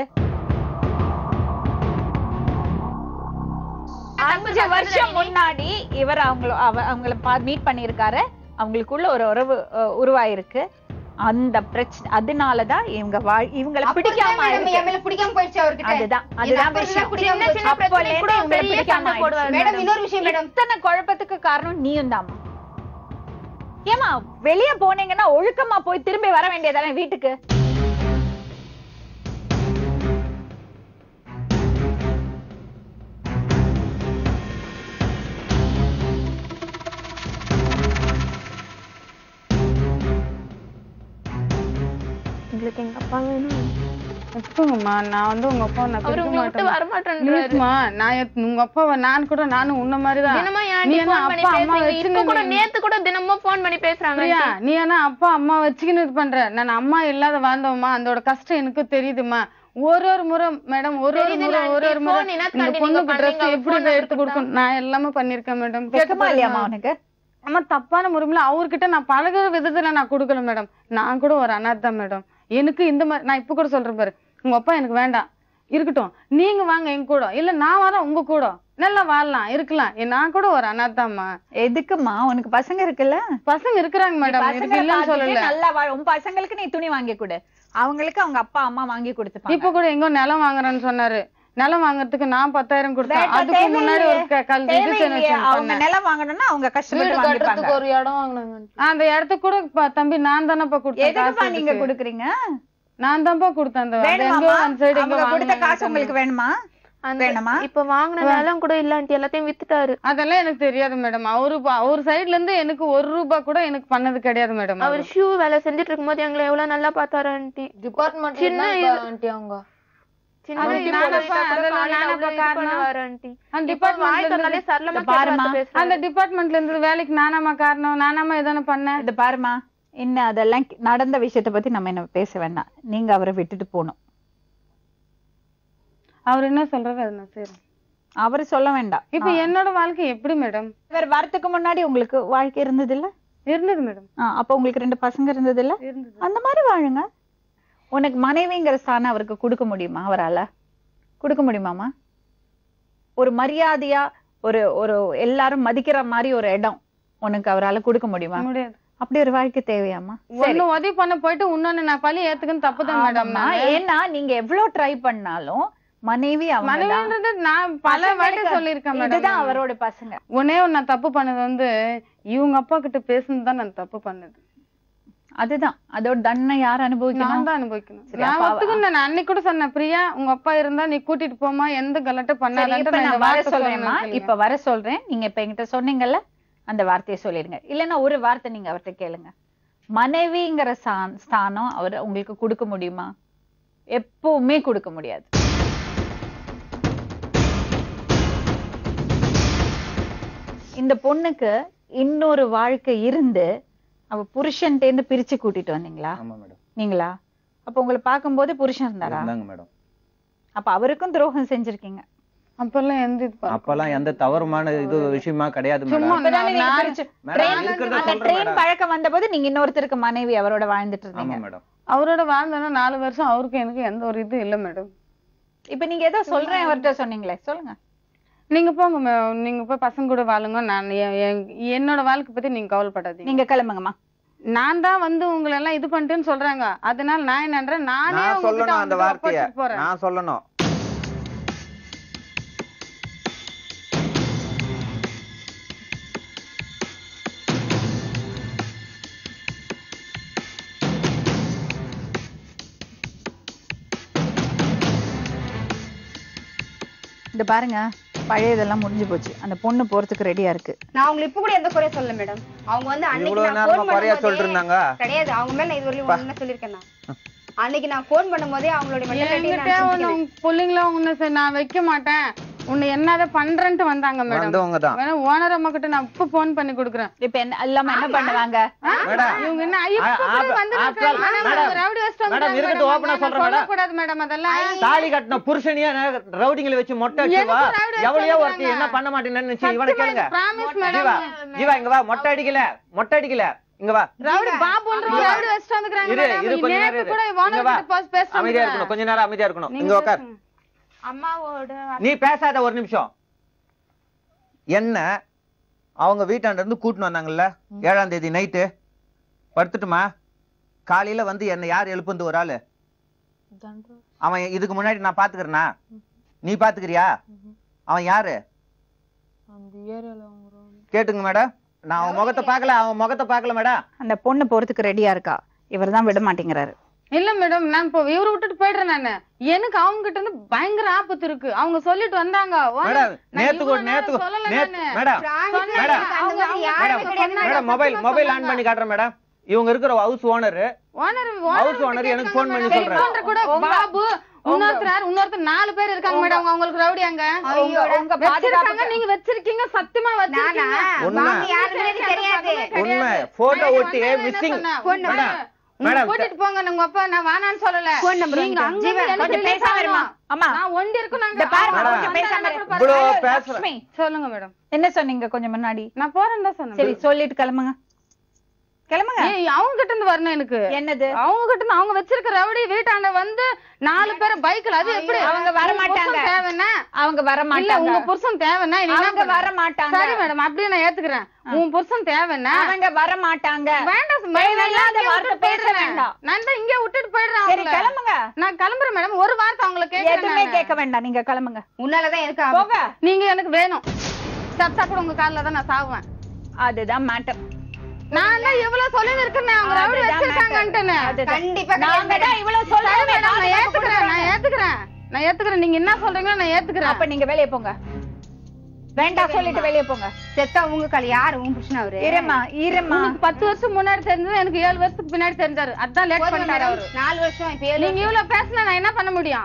Speaker 3: அஞ்சு வருஷம் முன்னாடி இவர் அவங்கள அவ- அவங்கள மீட் பண்ணியிருக்காரு அவங்களுக்குள்ள ஒரு உறவு அஹ், உருவாயிருக்கு அந்த பிரச்சனை அதனாலதான் இவங்க வாழ் இவங்களை பிடிக்காம
Speaker 4: அப்பதான் madam
Speaker 3: ஆயிருக்கு.
Speaker 4: என் மேல பிடிக்காம போயிடுச்சு அவர்கிட்ட
Speaker 3: அதுதான்
Speaker 4: எனக்கு
Speaker 3: அதுதான்
Speaker 4: அப்ப இருந்தா
Speaker 3: விஷயம்
Speaker 4: பிடிக்காம
Speaker 7: சின்ன சின்ன
Speaker 4: போயிடுச்சு.
Speaker 7: பிரச்சனை கூட
Speaker 3: அப்போலேருந்து
Speaker 7: பெரிய
Speaker 3: இவங்களை
Speaker 7: சண்டை
Speaker 3: பிடிக்காம
Speaker 7: போடுவாரு
Speaker 4: மேடம் இன்னொரு விஷயம் மேடம்
Speaker 3: இத்தனை குழப்பத்துக்கு காரணம் நீயும் தாமா ஏமா வெளிய போனீங்கன்னா ஒழுக்கமா போய் திரும்பி வர வேண்டியதானே வீட்டுக்கு
Speaker 1: உங்களுக்கு எங்க அப்பா வேணும்
Speaker 6: வச்சுக்கோங்கம்மா நான் வந்து உங்க அப்பா நான்
Speaker 7: அவரு
Speaker 6: பிரிக்க
Speaker 7: உங்களை விட்டு
Speaker 6: மாட்டேன்
Speaker 7: வர மாட்டேன்றாரு
Speaker 6: ப்ளீஸ்மா நான் எத்- உங்க அப்பாவை நான் கூட நானும் உன்ன மாதிரிதான்
Speaker 7: தினமும்
Speaker 6: நீ
Speaker 7: ஏன்டி
Speaker 6: என்ன
Speaker 7: phone பண்ணி
Speaker 6: அப்பா அம்மா
Speaker 7: பேசுறீங்க இப்ப கூட
Speaker 6: வச்சுன்னு
Speaker 7: நேத்து கூட தினமும் போன் பண்ணி பேசுறாங்க
Speaker 6: பிரியா நீ என்ன அப்பா அம்மா வச்சுக்கின்னு இது பண்ற நான் அம்மா இல்லாத வாழ்ந்தவம்மா அதோட கஷ்டம் எனக்கு தெரியுதுமா ஒரு ஒரு முறை மேடம் ஒரு ஒரு
Speaker 7: தெரியுதுல்ல
Speaker 6: முறை ஒரு ஒரு
Speaker 7: aunty,
Speaker 6: முறை
Speaker 7: phone என்ன
Speaker 6: இந்த
Speaker 7: தாண்டி
Speaker 6: பொண்ணுக்கு
Speaker 7: நீங்க
Speaker 6: ட்ரெஸ்
Speaker 7: பண்றீங்க?
Speaker 6: எப்படி
Speaker 7: phone
Speaker 6: போய்
Speaker 7: number
Speaker 6: எடுத்து கொடுக்கணும் நான் எல்லாமே பண்ணிருக்கேன் மேடம்
Speaker 3: வெக்கமா இல்லையாமா உனக்கு
Speaker 6: அம்மா தப்பான முறையில அவர்கிட்ட நான் பழகுற விதத்துல நான் கொடுக்கல மேடம் நான் கூட ஒரு அனாதை தான் மேடம் எனக்கு இந்த மாதிரி நான் இப்ப கூட சொல்றேன் பாரு உங்க அப்பா எனக்கு வேண்டாம் இருக்கட்டும் நீங்க வாங்க எங்க கூட இல்ல நான் வரேன் உங்க கூட நல்லா வாழலாம் இருக்கலாம் ஏ, நான் கூட ஒரு அனாதாம்மா
Speaker 3: எதுக்குமா உனக்கு பசங்க இருக்குல்ல
Speaker 6: பசங்க இருக்கிறாங்க மேடம்
Speaker 3: பசங்களை
Speaker 6: இதுக்கு இல்லைன்னு
Speaker 3: பார்த்துட்டு
Speaker 6: சொல்லல
Speaker 3: நல்லா வாழ் உன் பசங்களுக்கு நீ துணி வாங்கி கொடு அவங்களுக்கு அவங்க அப்பா அம்மா வாங்கி கொடுத்துப்பாங்க
Speaker 6: இப்ப கூட எங்கோ நிலம் வாங்குறேன்னு சொன்னாரு நிலம் வாங்குறதுக்கு நான் பத்தாயிரம் கொடுத்தேன்
Speaker 3: வேண்டாம்,
Speaker 6: அதுக்கு முன்னாடி ஒரு
Speaker 3: தேவையில்லையே.
Speaker 6: க- கல் இது
Speaker 3: தேவையில்லையே. அவங்க
Speaker 6: பண்ணேன்
Speaker 3: நிலம் வாங்கணும்னா அவங்க கஷ்டப்பட்டு
Speaker 7: வீடு
Speaker 3: வாங்கிப்பாங்க
Speaker 7: கட்டுறதுக்கு ஒரு இடம் வாங்கினாங்க
Speaker 6: அந்த இடத்துக்கு கூட ப- தம்பி நான் தானப்பா கொடுத்தேன்
Speaker 3: எதுக்குப்பா
Speaker 6: காசு
Speaker 3: நீங்க
Speaker 6: அதுக்கு.
Speaker 3: கொடுக்குறீங்க
Speaker 6: நான் தான்ப்பா கொடுத்தேன் அந்த அது எங்கோ
Speaker 3: வேணுமாமா
Speaker 6: அந்த சைடு எங்கோ
Speaker 3: அவங்க கொடுத்த காசு
Speaker 6: வாங்குனாங்க.
Speaker 3: உங்களுக்கு வேணுமா வேணுமா
Speaker 7: இப்ப வாங்கின நிலம் கூட இல்ல ஆண்டி எல்லாத்தையும் வித்துட்டாரு
Speaker 6: அதெல்லாம் எனக்கு தெரியாது மேடம் அவரு ப- அவர் சைடுல இருந்து எனக்கு ஒரு ரூபாய் கூட எனக்கு பண்ணது கிடையாது மேடம்
Speaker 7: அவர் ஷூ வேலை செஞ்சுட்டு இருக்கும்போது எங்களை எவ்வளவு நல்லா பார்த்தாரு ஆண்டி
Speaker 8: டிபார்ட்மெண்ட்
Speaker 7: சின்ன இது-
Speaker 8: ஆண்டி அவங்க
Speaker 7: சின்ன
Speaker 6: அது
Speaker 7: இது
Speaker 6: நானப்பா,
Speaker 7: போட்டுட்டா கூட
Speaker 6: அதெல்லாம்
Speaker 7: காலையில
Speaker 6: நானப்பா
Speaker 7: அவ்வளவு இது
Speaker 6: காரணம்.
Speaker 7: பண்ணுவாரு ஆண்டி
Speaker 6: அந்த
Speaker 7: இப்ப வாய்
Speaker 6: டிபார்ட்மெண்ட்ல
Speaker 7: திறந்தாலே
Speaker 6: இருந்து
Speaker 7: சரளமா
Speaker 3: இந்த பாரும்மா.
Speaker 7: கேட்டு பேசுறாரு.
Speaker 6: அந்த டிபார்ட்மெண்ட்ல இருந்து வேலைக்கு நானாமா காரணம் நானாமா எதானே பண்ணேன்
Speaker 3: இது பாருமா இன்னும் அதெல்லாம் கி- நடந்த விஷயத்த பத்தி நம்ம என்ன பேச வேண்டாம் நீங்க அவரை விட்டுட்டு போகணும்
Speaker 6: அவர் என்ன சொல்றாரு அதை நான் செய்றேன்
Speaker 3: அவரு சொல்ல வேண்டாம்
Speaker 6: இப்ப என்னோட வாழ்க்கை எப்படி மேடம்
Speaker 3: இவர் வரதுக்கு முன்னாடி உங்களுக்கு வாழ்க்கை இருந்தது இல்ல
Speaker 6: இருந்தது மேடம்
Speaker 3: அப்ப உங்களுக்கு ரெண்டு பசங்க இருந்தது இல்ல
Speaker 6: இருந்தது
Speaker 3: அந்த மாதிரி வாழுங்க உனக்கு மனைவிங்கிற ஸ்தானம் அவருக்கு கொடுக்க முடியுமா அவரால கொடுக்க முடியுமாமா ஒரு மரியாதையா ஒரு ஒரு எல்லாரும் மதிக்கிற மாதிரி ஒரு இடம் உனக்கு அவரால கொடுக்க முடியுமா
Speaker 6: முடியாது
Speaker 3: அப்படி ஒரு வாழ்க்கை தேவையாமா
Speaker 6: ஒண்ணு உதவி பண்ண போயிட்டு இன்னொன்னு நான் பழி ஏத்துக்குன்னு தப்புதான் மேடம்
Speaker 3: ஆமாம்மா. ஏன்னா நீங்க எவ்வளவு ட்ரை பண்ணாலும் மனைவி அவங்க தான்.
Speaker 6: மனைவின்றது நான் பல வாட்டி
Speaker 3: பசங்களுக்கு
Speaker 6: சொல்லியிருக்கேன்
Speaker 3: இதுதான்
Speaker 6: மேடம்
Speaker 3: அவரோட பசங்க
Speaker 6: ஒன்னே ஒண்ணு நான் தப்பு பண்ணது வந்து இவங்க அப்பா கிட்ட பேசுனது தான் நான் தப்பு பண்ணது
Speaker 3: அதுதான் அதோட தண்டனை யார்
Speaker 6: நான்
Speaker 3: அனுபவிக்கணும்
Speaker 6: தான் அனுபவிக்கணும்
Speaker 3: சரி,
Speaker 6: நான்
Speaker 3: அப்ப அவ-
Speaker 6: ஒத்துக்குந்தேன் நான் அன்னைக்கு கூட சொன்னேன் பிரியா உங்க அப்பா இருந்தா நீ கூட்டிட்டு போமா எந்த கலட்ட
Speaker 3: சரி
Speaker 6: பண்ணாதன்ட்டு
Speaker 3: இப்ப
Speaker 6: நான் இந்த
Speaker 3: நான் வர
Speaker 6: வார்த்தை
Speaker 3: சொல்றேன்மா
Speaker 6: சொன்னேன்
Speaker 3: இப்ப வர சொல்றேன் நீங்க இப்ப என்கிட்ட சொன்னீங்கல்ல அந்த வார்த்தையை சொல்லிடுங்க இல்லைன்னா ஒரு வார்த்தை நீங்க அவர்ட்ட கேளுங்க மனைவிங்கிற சா- ஸ்தானம் அவர் உங்களுக்கு கொடுக்க முடியுமா எப்பவுமே கொடுக்க முடியாது இந்த பொண்ணுக்கு இன்னொரு வாழ்க்கை இருந்து அவ புருஷன்ட்ட இருந்து பிரிச்சு கூட்டிட்டு வந்தீங்களா
Speaker 5: ஆமா மேடம்
Speaker 3: நீங்களா அப்ப உங்களை பார்க்கும்போது புருஷன் இருந்தாரா
Speaker 5: இருந்தாங்க மேடம்
Speaker 3: அப்ப அவருக்கும் துரோகம் செஞ்சிருக்கீங்க
Speaker 6: அப்பெல்லாம் எந்த இது பா-
Speaker 5: அப்பெல்லாம் எந்த தவறுமான இது விஷயமா கிடையாது
Speaker 6: சும்மா
Speaker 5: மேடம்
Speaker 3: அப்பதானே நீங்க
Speaker 6: நான்
Speaker 3: பிரிச்சு-
Speaker 5: மேடம்,
Speaker 3: train-
Speaker 5: இருக்கிறத
Speaker 3: அந்த
Speaker 5: சொல்றேன்
Speaker 3: train
Speaker 5: மேடம்.
Speaker 3: பழக்கம் வந்தபோது நீங்க இன்னொருத்தருக்கு மனைவி அவரோட வாழ்ந்துட்டு
Speaker 5: ஆமா
Speaker 3: இருந்தீங்க
Speaker 5: மேடம்
Speaker 6: அவரோட வாழ்ந்தோன்னா நாலு வருஷம் அவருக்கு எனக்கு எந்த ஒரு இது இல்ல மேடம்
Speaker 3: இப்ப நீங்க ஏதோ சொல்றேன் அவர்ட்ட சொன்னீங்களே சொல்லுங்க
Speaker 6: நீங்க போங்க மே- நீங்க போய் பசங்க கூட வாழுங்க நான் எ- எ- என்னோட வாழ்க்கை பத்தி நீங்க கவலைப்படாதீங்க
Speaker 3: நீங்க கிளம்புங்கம்மா
Speaker 6: நான் தான் வந்து உங்களை எல்லாம் இது பண்ணிட்டேன்னு சொல்றாங்க அதனால நான் என்னன்றேன் நானே
Speaker 5: நான்
Speaker 6: உங்ககிட்ட
Speaker 5: சொல்லணும் அந்த
Speaker 6: அவங்களை
Speaker 5: வார்த்தைய
Speaker 6: ஒப்படைச்சிட்டு போறேன்
Speaker 5: நான் சொல்லணும்
Speaker 3: இந்த பாருங்க பழையதெல்லாம் முடிஞ்சு போச்சு அந்த பொண்ணு போறதுக்கு ரெடியா இருக்கு
Speaker 4: நான் அவங்களை இப்ப கூட எந்த குறையும் சொல்லல மேடம் அவங்க வந்து அன்னைக்கு
Speaker 5: இவ்வளவு
Speaker 4: நான்
Speaker 5: நேரமா
Speaker 4: phone
Speaker 5: குறையா
Speaker 4: பண்ணும்போதே-
Speaker 5: சொல்லிட்டு இருந்தாங்க
Speaker 4: கிடையாது அவங்க மேல நான் இது வரையும் ஒண்ணு சொல்லிருக்கேன் நான் அன்னைக்கு நான் போன் பண்ணும்போதே அவங்களுடைய mentality
Speaker 6: என்கிட்ட
Speaker 4: நான்
Speaker 6: ஒண்ணு உங்க பிள்ளைங்கள ஒண்ணு சரி நான் வைக்க மாட்டேன் உன்னை என்னத பண்றேன்ட்டு வந்தாங்க மேடம்
Speaker 5: வந்தவங்க தான்
Speaker 6: வேணா ஓனர் அம்மா கிட்ட நான் இப்ப போன் பண்ணி கொடுக்குறேன்
Speaker 3: இப்ப என்ன இல்லாம என்ன பண்ணுவாங்க
Speaker 5: மேடம்
Speaker 6: இவங்க என்ன இப்ப
Speaker 5: ஆ-
Speaker 6: கூட
Speaker 5: ஆ-
Speaker 6: வந்து
Speaker 5: after all,
Speaker 6: நிக்கிறாங்க.
Speaker 5: மேடம்,
Speaker 6: அவங்க ரவுடி வச்சுட்டு
Speaker 5: மேடம்,
Speaker 6: வந்துட்டாங்க
Speaker 5: இருக்கட்டும்,
Speaker 6: மேடம்.
Speaker 5: open ஆ
Speaker 6: நான்
Speaker 5: சொல்றேன் மேடம்.
Speaker 6: சொல்லக்கூடாது மேடம் அதெல்லாம்
Speaker 5: தாலி கட்டின புருஷனையே ரவுடிங்களை வச்சு மொட்டை அடிச்சு வா
Speaker 6: எனக்கு rowdy அடிச்சு
Speaker 5: எவ்வளவு ஒருத்தி
Speaker 6: வந்துட்டாங்க.
Speaker 5: என்ன பண்ண மாட்டேன்னு நினைச்சு இவனை கேளுங்க
Speaker 6: ப்ராமிஸ்
Speaker 5: ஜீவா
Speaker 6: மேடம்
Speaker 5: ஜீவா இங்க வா மொட்டை அடிக்கல மொட்டை அடிக்கல இங்க வா
Speaker 6: ரவுடி பாபுன்ற
Speaker 5: இங்க வா.
Speaker 6: ரவுடி வச்சுட்டு வந்துக்கிறாங்க
Speaker 5: இரு
Speaker 6: மேடம்.
Speaker 5: இரு கொஞ்ச நேரம்
Speaker 6: நேத்து
Speaker 5: இரு.
Speaker 6: கூட
Speaker 5: இங்க
Speaker 6: ஓனர்
Speaker 5: வா
Speaker 6: கிட்ட போய் பேச
Speaker 5: அமைதியா இருக்கணும் கொஞ்ச நேரம் அமைதியா இருக்கணும்
Speaker 6: நீங்க
Speaker 5: இங்க உட்கார்
Speaker 6: பேசுங்க.
Speaker 7: அம்மாவோட
Speaker 5: நீ பேசாத ஒரு நிமிஷம் என்ன அவங்க வீட்டாண்ட இருந்து கூட்டின்னு வந்தாங்கல்ல ஏழாம் தேதி நைட்டு படுத்துட்டுமா காலையில வந்து என்ன யார் எழுப்புந்து ஒரு ஆளு அவன் இதுக்கு முன்னாடி நான் பாத்துக்கிறேனா நீ பாத்துக்கிறியா அவன் யாரு கேட்டுங்க மேடம் நான் அவன் முகத்தை பார்க்கல அவன் முகத்தை பார்க்கல மேடம்
Speaker 3: அந்த பொண்ணு போறதுக்கு ரெடியா இருக்கா இவர் தான் விட மாட்டேங்கிறாரு
Speaker 6: இல்ல மேடம் நான் இப்போ இவரை விட்டுட்டு போயிடுறேன் நானு எனக்கு அவங்க கிட்ட இருந்து பயங்கர ஆபத்து இருக்கு அவங்க சொல்லிட்டு வந்தாங்க ஓனர்,
Speaker 5: மேடம்
Speaker 6: நான்
Speaker 5: நேத்து கூட
Speaker 6: இவ்வளவு
Speaker 5: நேத்து
Speaker 6: நேரம் சொல்லல
Speaker 5: நேத்து
Speaker 6: நானு.
Speaker 5: மேடம்
Speaker 4: promise
Speaker 5: மேடம்,
Speaker 4: அந்த மாதிரி
Speaker 5: மேடம்
Speaker 4: யாருமே கிடையாது
Speaker 5: மேடம் மொபைல் மொபைல் ஆன் பண்ணி காட்டுறேன் மேடம் இவங்க இருக்கிற house owner
Speaker 6: owner
Speaker 5: house owner எனக்கு ஃபோன் பண்ணி
Speaker 6: சரி,
Speaker 5: சொல்றாரு
Speaker 6: ஓனர் கூட பாபு இன்னொருத்தர் இன்னொருத்தர் நாலு பேர் இருக்காங்க மேடம் அவங்க அவங்களுக்கு ரவுடி அங்க
Speaker 3: உங்க உங்க
Speaker 6: வச்சிருக்காங்க
Speaker 3: பாதுகாப்பு
Speaker 6: நீங்க வச்சிருக்கீங்க சத்தியமா
Speaker 4: நானா
Speaker 6: வச்சிருக்கீங்க
Speaker 5: உண்மை.
Speaker 4: வாங்க யாருமே எனக்கு தெரியாது
Speaker 5: உண்மை போட்டோ
Speaker 6: நான்
Speaker 5: ஒட்டி
Speaker 6: வந்தா என்ன
Speaker 5: மிஸ்ஸிங்
Speaker 6: சொன்னேன்?
Speaker 4: Phone number.
Speaker 5: மேடம்
Speaker 6: உங்க
Speaker 5: மேடம்
Speaker 6: கூட்டிட்டு போங்க உங்க அப்பா நான் வேணான்னு சொல்லல
Speaker 4: Phone number
Speaker 6: நீங்க
Speaker 4: வாங்கிக்கோ.
Speaker 6: அங்க
Speaker 4: ஜீவா,
Speaker 6: இருந்து எனக்கு
Speaker 3: கொஞ்சம்
Speaker 6: release
Speaker 3: பேசாம இருமா.
Speaker 6: ஆகணும்.
Speaker 3: அம்மா.
Speaker 6: நான் ஒண்டி இருக்கும் நாங்க
Speaker 3: இந்த பாருங்க,
Speaker 6: அவங்க
Speaker 5: கொஞ்சம்
Speaker 6: வந்தா
Speaker 3: பேசாம
Speaker 6: நான்
Speaker 3: இரு.
Speaker 6: அப்புறம்
Speaker 5: இவ்வளோ
Speaker 6: பாருங்க.
Speaker 5: பேசுற
Speaker 3: லக்ஷ்மி,
Speaker 6: சொல்லுங்க மேடம்
Speaker 3: என்ன சொன்னீங்க கொஞ்சம் முன்னாடி
Speaker 6: நான் போறேன் தான் சொன்னேன்
Speaker 3: சரி சொல்லிட்டு கிளம்புங்க கிளம்புங்க
Speaker 6: ஏய், அவங்க கிட்ட இருந்து வரணும் எனக்கு
Speaker 3: என்னது
Speaker 6: அவங்க கிட்ட இருந்து அவங்க வச்சிருக்க ரவுடி வீட்டாண்ட வந்து நாலு பேர் பைக்ல அது எப்படி
Speaker 3: அவங்க வர
Speaker 6: உங்க
Speaker 3: மாட்டாங்க.
Speaker 6: புருஷன் தேவைன்னா
Speaker 3: அவங்க வர
Speaker 6: இல்ல
Speaker 3: மாட்டாங்க
Speaker 6: உங்க புருஷன் தேவைன்னா நீ என்ன
Speaker 3: அவங்க
Speaker 6: பண்ணு?
Speaker 3: வர மாட்டாங்க
Speaker 6: சரி மேடம் அப்படியே நான் ஏத்துக்கிறேன் உன் புருஷன் தேவைன்னா
Speaker 3: அவங்க வர மாட்டாங்க
Speaker 6: வேண்டாம்
Speaker 3: தேவையில்லாத
Speaker 6: மேடம்
Speaker 3: வார்த்தை பேச வேண்டாம்.
Speaker 6: நான் தான் இங்கே விட்டுட்டு போயிடுறேன்
Speaker 3: சரி
Speaker 6: அவங்கள.
Speaker 3: கிளம்புங்க
Speaker 6: நான் கிளம்புறேன் மேடம் ஒரு வார்த்தை அவங்கள
Speaker 3: எதுவுமே
Speaker 6: கேட்கறேன்
Speaker 3: கேட்க வேண்டாம் நீங்க கிளம்புங்க
Speaker 4: உன்னாலதான் எனக்கு ஆபத்து.
Speaker 3: போக
Speaker 6: நீங்க எனக்கு வேணும் சத்தா கூட உங்க கால்ல தான் நான் சாகுவேன்
Speaker 3: அதுதான் மேட்டர்
Speaker 6: நான் எல்லாம் எவ்வளவு சொல்லி இருக்கேன் அவங்க ரவுடி வச்சிருக்காங்கன்ட்டுன்னு
Speaker 4: கண்டிப்பா
Speaker 3: நாங்க
Speaker 4: கிடையாது
Speaker 3: தான் இவ்வளவு
Speaker 6: சரி
Speaker 3: சொல்றோம்
Speaker 6: மேடம் நான் ஏத்துக்கிறேன் நான் ஏத்துக்கிறேன் நான் ஏத்துக்கிறேன் நீங்க என்ன சொல்றீங்களோ நான் ஏத்துக்கிறேன்
Speaker 3: அப்ப நீங்க வெளிய போங்க வேண்டாம் சொல்லிட்டு வெளிய போங்க
Speaker 4: செத்தா உங்க கால் யாரு உன் புருஷன் அவரு
Speaker 3: இருமா இருமா
Speaker 6: உங்களுக்கு பத்து வருஷம் முன்னாடி தெரிஞ்சது எனக்கு ஏழு வருஷத்துக்கு பின்னாடி தெரிஞ்சாரு அதான் லேட்
Speaker 4: போதுமா
Speaker 6: பண்ணிட்டாரு
Speaker 4: மேடம்?
Speaker 6: அவரு
Speaker 4: நாலு வருஷம் இப்ப ஏழு
Speaker 6: நீங்க இவ்வளவு பேசினா நான் என்ன பண்ண முடியும்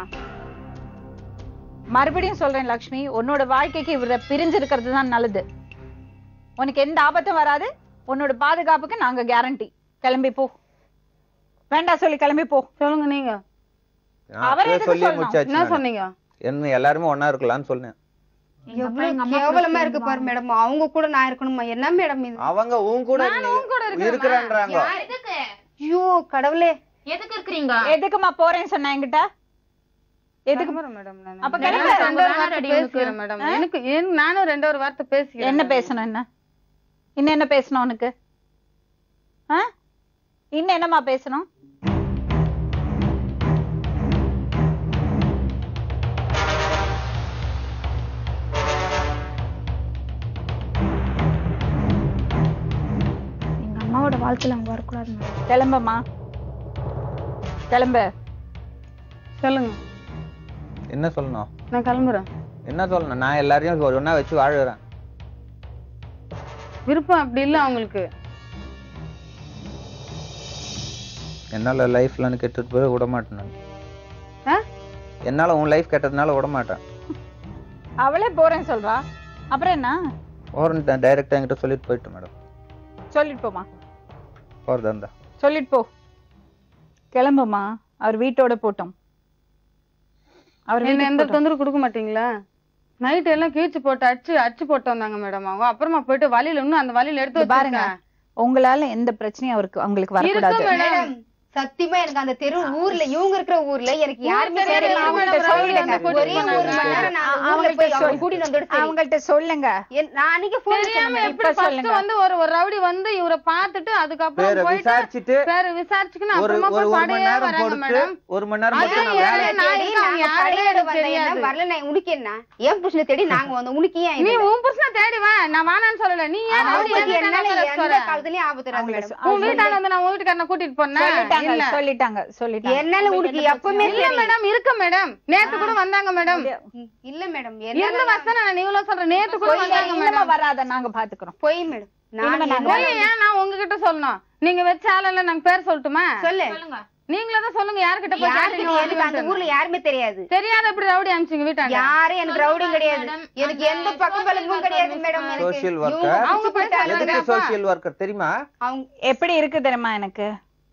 Speaker 3: மறுபடியும் சொல்றேன் லக்ஷ்மி உன்னோட வாழ்க்கைக்கு இவரை பிரிஞ்சு இருக்கிறது தான் நல்லது உனக்கு எந்த ஆபத்தும் வராது உன்னோட பாதுகாப்புக்கு நாங்க கேரண்டி கிளம்பி போ வேண்டாம் சொல்லி கிளம்பி போ
Speaker 6: சொல்லுங்க நீங்க
Speaker 5: நான்
Speaker 3: அவர்
Speaker 5: அப்பவே
Speaker 3: எதுக்கு
Speaker 5: சொல்லி
Speaker 3: சொல்லணும்?
Speaker 5: முடிச்சாச்சு
Speaker 6: என்ன
Speaker 5: நானு.
Speaker 6: சொன்னீங்க
Speaker 5: என்ன எல்லாருமே ஒண்ணா இருக்கலாம்னு சொன்னேன்
Speaker 4: எவ்வளவு கேவலமா இருக்கு பாரு மேடம் அவங்க கூட நான் இருக்கணுமா என்ன மேடம் இது
Speaker 5: அவங்க உன் கூட
Speaker 6: உன் கூட இருக்கிறேம்மா.
Speaker 5: இருக்கிறான்றாங்க
Speaker 4: ஐயோ கடவுளே
Speaker 7: எதுக்கு இருக்கிறீங்க
Speaker 3: எதுக்குமா போறேன்னு சொன்ன என்கிட்ட எதுக்கு
Speaker 6: கிளம்புறேன் மேடம் நானு.
Speaker 3: அப்ப
Speaker 6: நான்
Speaker 3: கிளம்பு.
Speaker 6: ரெண்டு ஒரு வார்த்தை பேசிக்கிறேன் மேடம் எனக்கு எனக்கு- நானும் ரெண்டு ஒரு வார்த்தை பேசிக்கிறேன்
Speaker 3: என்ன பேசணும் என்ன இன்னும் என்ன பேசணும் உனக்கு ஆ இன்னும் என்னம்மா பேசணும்
Speaker 1: வாழ்க்கையில அவங்க வரக்கூடாது மேடம்
Speaker 3: கிளம்புமா கிளம்பு
Speaker 6: சொல்லுங்க
Speaker 5: என்ன சொல்லணும்
Speaker 6: நான் கிளம்புறேன்
Speaker 5: என்ன சொல்லணும் நான் எல்லாரையும் ஒண்ணா வச்சு வாழுறேன்
Speaker 6: விருப்பம் அப்படி இல்ல அவங்களுக்கு
Speaker 5: என்னால லைஃப்லன்னு கெட்டது போய் விட மாட்டேன் நான்.
Speaker 6: ஆ?
Speaker 5: என்னால உன் லைஃப் கெட்டதுனால விட மாட்டேன்
Speaker 3: அவளே போறேன்னு சொல்றா அப்புறம் என்ன
Speaker 5: ஓரன் டைரக்டா என்கிட்ட சொல்லிட்டு போயிட்டு மேடம்
Speaker 3: சொல்லிட்டு போமா
Speaker 5: போறதா இருந்தா
Speaker 3: சொல்லிட்டு போ கிளம்புமா அவர் வீட்டோட போட்டோம் அவர்
Speaker 6: என்ன
Speaker 3: வீட்டுக்கு
Speaker 6: எந்த
Speaker 3: போட்டோம்.
Speaker 6: தொந்தரவு கொடுக்க மாட்டீங்களா நைட் எல்லாம் கீழ்ச்சி போட்டு அடிச்சு அடிச்சு போட்டு வந்தாங்க மேடம் அவங்க அப்புறமா போயிட்டு வலியில இன்னும் அந்த வலியில எடுத்து
Speaker 3: இங்க பாருங்க
Speaker 6: வச்சிருங்க
Speaker 3: உங்களால எந்த பிரச்சனையும் அவருக்கு அவங்களுக்கு வரக்கூடாது
Speaker 6: இருக்கு மேடம்.
Speaker 4: மேடம் சத்தியமா எனக்கு அந்த தெரு ஊர்ல இவங்க இருக்கிற ஊர்ல எனக்கு யாருமே
Speaker 6: தெரியல,
Speaker 4: தெரியல
Speaker 6: அவங்கள்ட்ட
Speaker 4: அவங்கள்ட்ட
Speaker 6: சொல்லிடுங்க.
Speaker 4: சொல்லிடுங்க ஒரே ஒரு மணி நேரம் நான் அந்த ஊர்ல
Speaker 3: அவங்கள்ட்ட
Speaker 4: போய் அவங்க
Speaker 3: சொல்லு.
Speaker 4: கூட்டிட்டு வந்துட்டு சரி.
Speaker 3: அவங்கள்ட்ட சொல்லுங்க
Speaker 4: என்- நான் அன்னைக்கு போன்
Speaker 6: தெரியாம
Speaker 4: பண்ணேன்
Speaker 6: எப்படி
Speaker 3: இப்ப
Speaker 6: first
Speaker 3: சொல்லுங்க.
Speaker 6: வந்து ஒரு ஒரு ரவுடி வந்து இவரை பார்த்துட்டு அதுக்கப்புறம்
Speaker 5: பேரை
Speaker 6: போயிட்டு
Speaker 5: விசாரிச்சுட்டு
Speaker 6: பேரை விசாரிச்சுக்கின்னு
Speaker 5: ஒரு
Speaker 6: அப்புறமா
Speaker 5: ஒரு
Speaker 6: போய்
Speaker 5: ஒரு மணி
Speaker 6: படையே
Speaker 5: நேரம்
Speaker 6: வராங்க
Speaker 5: பொறுத்து
Speaker 6: மேடம்
Speaker 5: ஒரு மணி நேரம்
Speaker 6: அதான்
Speaker 5: பொறுத்து நான்
Speaker 6: ஏன்
Speaker 5: வேலை
Speaker 6: நான்
Speaker 4: தேடி
Speaker 6: இருக்கேன்,
Speaker 4: நாங்க
Speaker 6: யாருமே
Speaker 4: கடையோட
Speaker 6: எனக்கு
Speaker 4: வந்தேன் என்ன
Speaker 6: தெரியாது.
Speaker 4: வரல நான் உனக்கு என்ன ஏன் புருஷனை தேடி நாங்க வந்தோம் உனக்கு ஏன்
Speaker 6: நீ
Speaker 4: இது?
Speaker 6: உன் புருஷனை தேடி வா நான் வேணான்னு சொல்லல நீ ஏன் ரவுடி
Speaker 4: அவங்களுக்கு
Speaker 6: ஏன்
Speaker 4: என்னால
Speaker 6: கண்ணால
Speaker 4: எந்த
Speaker 6: சொல்ற?
Speaker 4: காலத்துலயும் ஆபத்து வராது
Speaker 3: அவங்கள
Speaker 4: மேடம்.
Speaker 3: சொ-
Speaker 6: உன் வீட்டாண்ட வந்து நான் உன் வீட்டுக்காரனை கூட்டிட்டு போனேன்
Speaker 3: சொல்லிட்டாங்க
Speaker 6: இல்ல
Speaker 3: சொல்லிட்டாங்க சொல்லிட்டாங்க
Speaker 4: என்னால உனக்கு எப்பவுமே
Speaker 6: இல்ல
Speaker 4: சரி.
Speaker 6: மேடம் இருக்கு மேடம் நேத்து கூட வந்தாங்க மேடம்
Speaker 4: இல்ல மேடம்
Speaker 6: இருந்த
Speaker 4: என்னால
Speaker 6: வருஷம் நான் இவ்வளவு சொல்றேன் நேத்து கூட
Speaker 3: போய்
Speaker 6: வந்தாங்க
Speaker 3: இனிமே
Speaker 6: மேடம்
Speaker 3: வராத நாங்க பாத்துக்கிறோம்
Speaker 4: போய் மேடம் நான்
Speaker 3: இனிமே நாங்க
Speaker 4: என்னால-
Speaker 6: போய் ஏன் நான் உங்ககிட்ட சொல்லணும் நீங்க வச்ச ஆளல்ல நாங்க பேர் சொல்லட்டுமா
Speaker 4: சொல்லு
Speaker 6: நீங்களே தான் சொல்லுங்க யார்கிட்ட போய்
Speaker 4: யாருக்கு
Speaker 6: கேட்டீங்க
Speaker 4: எனக்கு அந்த ஊர்ல யாருமே தெரியாது
Speaker 6: தெரியாத இப்படி ரவுடி அனுப்பிச்சிங்க வீட்டாண்ட
Speaker 4: யாரும் எனக்கு ரவுடியும் கிடையாது எனக்கு எந்த பக்கம் பலமும் கிடையாது மேடம் எனக்கு
Speaker 5: சோசியல்
Speaker 4: இவங்க
Speaker 5: ஒர்க்கர்
Speaker 6: அவங்க
Speaker 4: பிடிச்சு போயிட்டாங்க.
Speaker 5: எதுக்கு சோசியல் ஒர்க்கர் தெரியுமா
Speaker 4: அவங்க
Speaker 3: எப்படி இருக்கு தெரியுமா எனக்கு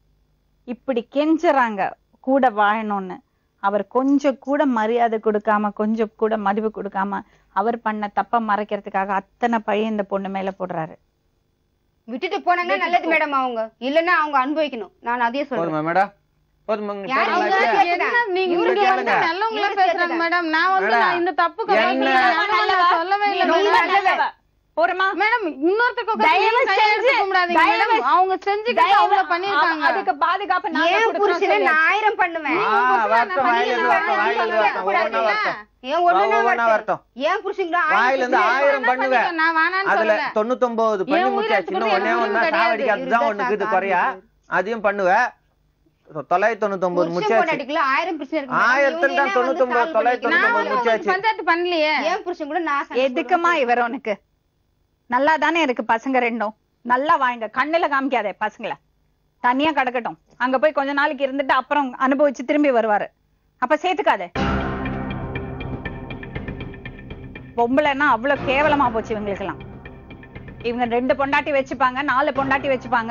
Speaker 3: இப்படி கெஞ்சுறாங்க கூட வாழணும்னு அவர் கொஞ்சம் கூட மரியாதை கொடுக்காம கொஞ்சம் கூட மதிப்பு கொடுக்காம அவர் பண்ண தப்ப மறைக்கிறதுக்காக அத்தனை பழைய இந்த பொண்ணு மேல போடுறாரு
Speaker 4: விட்டுட்டு போனாங்கன்னா நல்லது மேடம் அவங்க இல்லன்னா அவங்க அனுபவிக்கணும் நான் அதையே சொல்றேன்
Speaker 5: போதுமா மேடம் போதுமா உங்க
Speaker 4: யாரு
Speaker 5: பேரெல்லாம்
Speaker 4: அவங்க?
Speaker 5: வச்சு?
Speaker 6: என்ன நீங்க
Speaker 5: இவரு
Speaker 6: இவங்க வந்து
Speaker 5: கேளுங்க.
Speaker 6: நல்லவங்களா
Speaker 4: இவரு
Speaker 6: பேசுறாங்க
Speaker 4: கேளுங்க.
Speaker 6: மேடம் நான் வந்து
Speaker 5: மேடம்,
Speaker 6: நான் இந்த தப்புக்கு
Speaker 5: என்ன?
Speaker 6: வந்து நல்லவங்க நான் சொல்லவே இல்ல
Speaker 3: ரொம்ப
Speaker 6: மேடம்.
Speaker 3: நல்லவ. போறமா
Speaker 6: மேடம் இன்னொருத்தருக்கு
Speaker 3: தயவு
Speaker 6: உட்கார்ந்து கையை எடுத்து
Speaker 3: செஞ்சு-
Speaker 6: கும்பிடாதீங்க
Speaker 3: தயவு
Speaker 6: மேடம். அவங்க செஞ்சுக்கிட்டு அவ்வளவு பண்ணிருக்காங்க
Speaker 3: அதுக்கு பாதுகாப்பு நாங்க
Speaker 4: ஏன்
Speaker 3: கொடுக்குறோம்
Speaker 4: புருஷனை
Speaker 3: சொல்லியாச்சு.
Speaker 4: நான் ஆயிரம் பண்ணுவேன்
Speaker 5: ஆ, வரட்டும், வாயில இருந்து வரட்டும், வாயில இருந்து வரட்டும், ஒவ்வொண்ணா வரட்டும்.
Speaker 4: ஏன் ஒண்ணுனா
Speaker 5: ஒவ்வொண்ணா
Speaker 4: வரட்டும்.
Speaker 5: வரட்டும்.
Speaker 4: ஏன் புருஷங்க
Speaker 5: வாயில இருந்து ஆயிரம்
Speaker 6: என்ன
Speaker 5: பண்ணுவேன்
Speaker 6: பண்ணிக்க, நான் வேணான்னு
Speaker 5: அதுல
Speaker 6: சொல்லல.
Speaker 5: தொண்ணூத்தொன்பது பண்ணி
Speaker 6: என் உயிரை
Speaker 5: முடிச்சாச்சு இன்னும்
Speaker 6: எடுத்துக்கிறது
Speaker 5: ஒன்னே
Speaker 6: எனக்கு
Speaker 5: ஒன்னா
Speaker 6: கிடையாது.
Speaker 5: சாவடிக்காதுதான் ஒண்ணு இருக்குது குறையா அதையும் பண்ணுவேன் தொள்ளாயிரத்தி தொண்ணூத்தொன்பது
Speaker 4: புருஷன்
Speaker 5: முடிச்சாச்சு
Speaker 4: பொண்டாட்டிக்குள்ள ஆயிரம் பிரச்சனை இருக்கு மேடம்.
Speaker 5: ஆயிரத்துல
Speaker 4: இவங்க
Speaker 5: தான்
Speaker 4: என்ன வந்து
Speaker 5: தொண்ணூத்தொன்பது,
Speaker 4: solve
Speaker 5: தொள்ளாயிரத்தி
Speaker 4: பண்ணிக்கலாம்?
Speaker 6: நான்
Speaker 5: தொண்ணூத்தொன்பது
Speaker 6: வந்து
Speaker 5: முடிச்சாச்சு.
Speaker 6: உங்களுக்கு பஞ்சாயத்து பண்ணலையே
Speaker 4: ஏன் புருஷன் கூட நான் சண்டை
Speaker 3: எதுக்குமா இவர் உனக்கு நல்லா தானே இருக்கு பசங்க ரெண்டும் நல்லா வாங்க கண்ணுல காமிக்காதே பசங்களை தனியா கிடக்கட்டும் அங்க போய் கொஞ்ச நாளைக்கு இருந்துட்டு அப்புறம் அனுபவிச்சு திரும்பி வருவாரு அப்ப சேர்த்துக்காதே பொம்பளைன்னா அவ்வளவு கேவலமா போச்சு இவங்களுக்கு எல்லாம் இவங்க ரெண்டு பொண்டாட்டி வச்சுப்பாங்க நாலு பொண்டாட்டி வச்சுப்பாங்க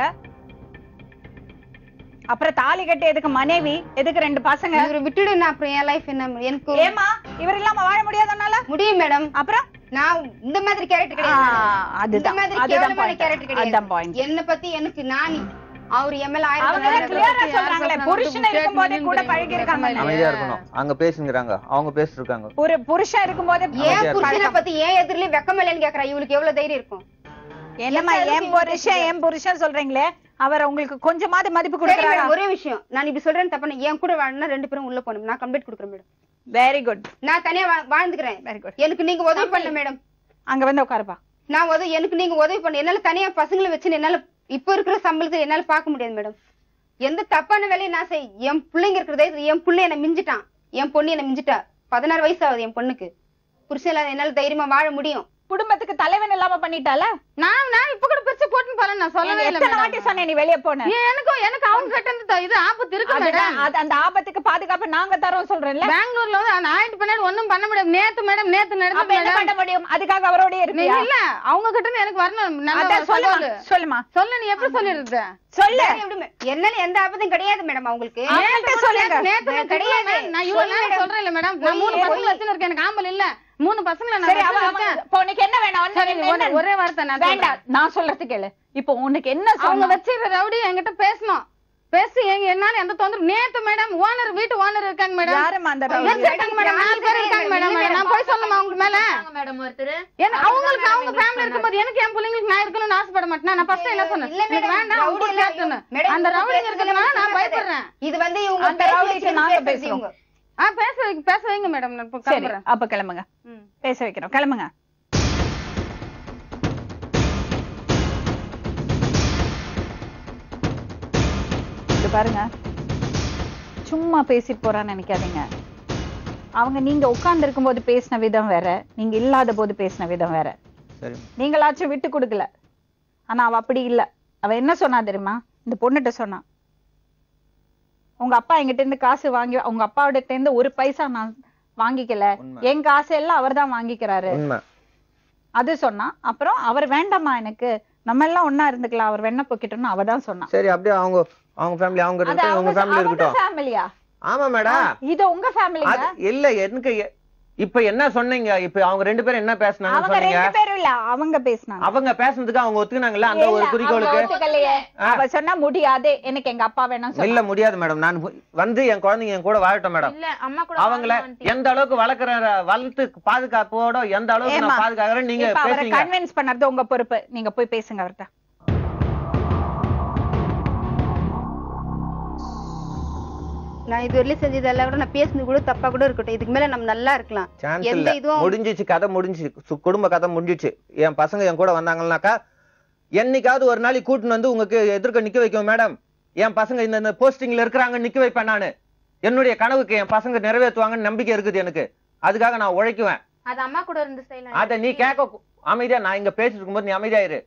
Speaker 3: அப்புறம் தாலி கட்டி எதுக்கு மனைவி எதுக்கு ரெண்டு பசங்க
Speaker 4: இவரை விட்டுடு நான் அப்புறம் என் லைஃப் என்ன எனக்கு
Speaker 3: ஏமா இவர் இல்லாம வாழ முடியாதனால
Speaker 4: முடியும் மேடம்
Speaker 3: அப்புறம்
Speaker 4: நான் இந்த மாதிரி கேரக்டர்
Speaker 3: ஆ,
Speaker 4: கிடையாது இந்த
Speaker 3: அதுதான்
Speaker 4: மாதிரி
Speaker 3: அதுதான்
Speaker 4: கேவலமான
Speaker 3: point.
Speaker 4: கேரக்டர்
Speaker 3: அதுதான் point.
Speaker 4: கிடையாது என்ன பத்தி எனக்கு நானி அவர் எம்எல்
Speaker 3: அவங்க
Speaker 4: ஆயிரம்
Speaker 3: clear ஆ சொல்றாங்களே புருஷன் இருக்கும் போதே கூட பழகி இருக்காங்க
Speaker 5: அமைதியா இருக்கணும் அங்க பேசுங்கிறாங்க அவங்க பேசிட்டு இருக்காங்க
Speaker 3: ஒரு புருஷன் இருக்கும் போதே
Speaker 4: ஏன் புருஷனை பத்தி ஏன் எதிரிலே வெக்கமில்லைன்னு கேக்குறா இவளுக்கு எவ்வளவு தைரியம் இருக்கும்
Speaker 3: என்னம்மா என் புருஷன் என் புருஷன் சொல்றீங்களே அவர் உங்களுக்கு கொஞ்சமாவது மதிப்பு
Speaker 4: சரி
Speaker 3: கொடுக்குறாரா
Speaker 4: மேடம் ஒரே விஷயம் நான் இப்படி சொல்றேன் தப்பா என் கூட வாழணும்னா ரெண்டு பேரும் உள்ள போகணும் நான் கம்ப்ளீட் கொடுக்குறேன் மேடம்
Speaker 3: வெரி குட்
Speaker 4: நான் தனியா வா- வாழ்ந்துக்கிறேன்
Speaker 3: வெரி குட்
Speaker 4: எனக்கு நீங்க உதவி பண்ணல மேடம்
Speaker 3: அங்க வந்து உட்காருப்பா
Speaker 4: நான் உதவி எனக்கு நீங்க உதவி பண்ண என்னால தனியா பசங்களை வச்சு என்னால இப்ப இருக்கிற சம்பளத்துல என்னால பார்க்க முடியாது மேடம் எந்த தப்பான வேலையும் நான் செய் என் பிள்ளைங்க இருக்கிறதே என் பிள்ளை என்ன மிஞ்சிட்டான் என் பொண்ணு என்ன மிஞ்சிட்டா பதினாறு வயசு ஆகுது என் பொண்ணுக்கு புருஷன் இல்லாத என்னால தைரியமா வாழ முடியும்
Speaker 3: குடும்பத்துக்கு தலைவன் இல்லாம பண்ணிட்டால
Speaker 6: நான் நான் இப்ப கூட பிரிச்சு போட்டுன்னு போல நான் சொல்லவே இல்ல
Speaker 3: எத்தனை வாட்டி
Speaker 6: மேடம்
Speaker 3: சொன்னேன் நீ வெளிய போன
Speaker 6: எனக்கும் எனக்கு அவங்க கிட்ட இருந்து த- இது ஆபத்து இருக்கு
Speaker 3: அதுதான்,
Speaker 6: மேடம்
Speaker 3: அது அந்த ஆபத்துக்கு பாதுகாப்பு நாங்க தரோம் சொல்றேன்ல
Speaker 6: பெங்களூர்ல வந்து நான் ஆயிட்டு பின்னாடி ஒண்ணும் பண்ண முடியாது நேத்து மேடம் நேத்து
Speaker 3: அப்ப
Speaker 6: நடந்தது
Speaker 3: என்ன
Speaker 6: மேடம்
Speaker 3: பண்ண முடியும் அதுக்காக அவரோடய
Speaker 6: நீ
Speaker 3: இருப்பியா
Speaker 6: இல்ல அவங்க கிட்ட இருந்து எனக்கு வரணும் நல்ல
Speaker 3: அதான் சொல்லுமா
Speaker 6: சொல்லு
Speaker 3: சொல்லுமா
Speaker 6: சொல்ல நீ எப்படி சொல்லிருந்த
Speaker 3: சொல்லு
Speaker 4: எப்படி மே- என்னால எந்த ஆபத்தும் கிடையாது மேடம் அவங்களுக்கு
Speaker 3: அவங்கள்ட்ட சொல்லுங்க
Speaker 6: நேத்து நான்
Speaker 4: கிடையாது.
Speaker 6: கிடையாது நான் இவ்வளவு
Speaker 4: சொல்லு
Speaker 6: நேரம்
Speaker 4: மேடம்.
Speaker 6: சொல்றேன் இல்ல மேடம் நான் மூணு
Speaker 4: பொய்,
Speaker 6: பசங்க வச்சுன்னு இருக்கேன் எனக்கு ஆம்பல் இல்ல மூணு பசங்களை நான்
Speaker 3: சரி அவ
Speaker 6: வச்சுன்னு
Speaker 3: அவ-
Speaker 6: இருக்கேன்.
Speaker 3: இப்போ உனக்கு என்ன வேணும்
Speaker 6: சரி,
Speaker 3: என்ன-
Speaker 6: ஒரே-
Speaker 3: என்ன-
Speaker 6: ஒரே வார்த்தை நான் சொல்றேன்.
Speaker 3: வேண்டாம் நான் சொல்றது கேளு இப்போ உனக்கு என்ன
Speaker 6: அவங்க
Speaker 3: சொன்ன
Speaker 6: வச்சிருக்க ரவுடி என்கிட்ட பேசணும் பேசி எங்க என்னால எந்த தொந்தரவு நேத்து மேடம் ஓனர் வீட்டு ஓனர் இருக்காங்க மேடம்
Speaker 3: யாரும்மா அந்த ரவுடி?
Speaker 6: வச்சிருக்காங்க மேடம் நாலு பேர் இருக்காங்க மேடம் நான் போய் சொல்லணுமா அவங்க மேல
Speaker 7: மேடம் ஒருத்தர்
Speaker 6: ஏன்னா அவங்களுக்கு அவங்க ஃபேமிலி இருக்கும்போது எனக்கு என் பிள்ளைங்களுக்கு நான் இருக்கணும்னு ஆசைப்பட மாட்டேன் நான் ஃபர்ஸ்ட் என்ன சொன்னேன்
Speaker 4: இல்ல
Speaker 6: எனக்கு
Speaker 4: மேடம்,
Speaker 6: வேண்டாம் அவங்க
Speaker 4: ரவுடி
Speaker 6: கூட
Speaker 4: எல்லாம்
Speaker 6: சேர்த்துன்னு.
Speaker 4: மேடம்,
Speaker 6: அந்த
Speaker 4: இவங்க
Speaker 6: ரவுடி
Speaker 4: பேசுறது
Speaker 6: இருக்கிறதுனால நான்
Speaker 4: எல்லாம்
Speaker 6: பயப்படுறேன்
Speaker 4: இது வந்து இவங்க
Speaker 3: அந்த
Speaker 4: பேசி
Speaker 3: ரவுடிக்கு
Speaker 4: வச்சு
Speaker 3: நாங்க
Speaker 4: பேசுறது
Speaker 3: பேசுறோம்.
Speaker 4: இவங்க.
Speaker 6: ஆ பேச வைக்க பேச வைங்க மேடம் நான் இப்போ
Speaker 3: சரி
Speaker 6: கிளம்புறேன்
Speaker 3: அப்ப கிளம்புங்க
Speaker 6: ம்.
Speaker 3: பேச வைக்கிறோம் கிளம்புங்க பாருங்க சும்மா பேசி போறான்னு நினைக்காதீங்க அவங்க நீங்க உட்கார்ந்து இருக்கும்போது பேசின விதம் வேற நீங்க இல்லாத போது பேசின விதம் வேற
Speaker 5: சரி
Speaker 3: நீங்களாச்சும் விட்டு கொடுக்கல ஆனா அவ அப்படி இல்ல அவ என்ன சொன்னா தெரியுமா இந்த பொண்ணுகிட்ட சொன்னா உங்க அப்பா என்கிட்ட இருந்து காசு வாங்கி உங்க அப்பாவோட இருந்து ஒரு பைசா நான் வாங்கிக்கல
Speaker 5: உண்மை.
Speaker 3: என் காசு எல்லாம் அவர்தான் வாங்கிக்கிறாரு
Speaker 5: உண்மை
Speaker 3: அது சொன்னா அப்புறம் அவர் வேண்டாமா எனக்கு நம்ம எல்லாம் ஒண்ணா இருந்துக்கலாம் அவர் வெண்ண போக்கிட்டோம்னு அவ தான் சொன்னா
Speaker 5: சரி அப்படியே அவங்க அவங்க ஃபேமிலி அவங்க
Speaker 3: அது
Speaker 5: இருக்கட்டும் உங்க
Speaker 3: அவங்க
Speaker 5: ஃபேமிலி
Speaker 3: அவங்க
Speaker 5: இருக்கட்டும்
Speaker 3: ஃபேமிலியா
Speaker 5: ஆமா மேடம்
Speaker 3: இது உங்க ஃபேமிலிங்க
Speaker 5: அது இல்ல எனக்கு எ- இப்ப என்ன சொன்னீங்க இப்ப அவங்க ரெண்டு பேரும் என்ன பேசுனாங்கன்னு
Speaker 3: அவங்க
Speaker 5: சொன்னீங்க
Speaker 3: ரெண்டு பேரும் இல்ல அவங்க பேசினாங்க
Speaker 5: அவங்க பேசுனதுக்கு அவங்க ஒத்துக்கினாங்கல்ல அந்த ஒரு
Speaker 3: இல்ல, அவங்க
Speaker 5: குறிக்கோளுக்கு
Speaker 3: ஒத்துக்கலையே. அவ சொன்னா முடியாது எனக்கு எங்க அப்பா வேணும்
Speaker 5: இல்ல
Speaker 3: சொன்னா
Speaker 5: முடியாது மேடம் நான் பு- வந்து என் குழந்தைங்க என் கூட வாழட்டும் மேடம்
Speaker 7: இல்ல அம்மா கூட
Speaker 5: அவங்கள
Speaker 7: வாழணும் aunty.
Speaker 5: எந்த அளவுக்கு வளர்க்குற வளர்த்து பாதுகாப்போட எந்த அளவுக்கு
Speaker 3: ஏம்மா,
Speaker 5: நான் பாதுகாக்கிறேன் நீங்க
Speaker 3: இப்ப அவரை
Speaker 5: பேசுறீங்க
Speaker 3: கன்வின்ஸ் பண்ணறது உங்க பொறுப்பு நீங்க போய் பேசுங்க அவர்ட்ட
Speaker 4: நான் இது வரையிலும் செஞ்சதெல்லாம் கூட நான் பேசுனது கூட தப்பா கூட இருக்கட்டும் இதுக்கு மேல நம்ம நல்லா இருக்கலாம்
Speaker 5: சான்ஸ்
Speaker 4: எந்த
Speaker 5: இல்ல
Speaker 4: இதுவும்
Speaker 5: முடிஞ்சிச்சு கதை முடிஞ்சிச்சு சு- குடும்ப கதை முடிஞ்சிச்சு என் பசங்க என் கூட வந்தாங்கன்னாக்கா என்னைக்காவது ஒரு நாளைக்கு கூட்டின்னு வந்து உங்களுக்கு எதிர்க்க நிக்க வைக்கும் மேடம் என் பசங்க இந்த இந்த போஸ்டிங்ல இருக்கிறாங்க நிக்க வைப்பேன் நானு என்னுடைய கனவுக்கு என் பசங்க நிறைவேற்றுவாங்கன்னு நம்பிக்கை இருக்குது எனக்கு அதுக்காக நான் உழைக்குவேன்
Speaker 7: அது அம்மா கூட இருந்து செய்யலாம்
Speaker 5: அத நீ கேட்க கு- அமைதியா நான் இங்க பேசிட்டு இருக்கும்போது நீ அமைதியா இரு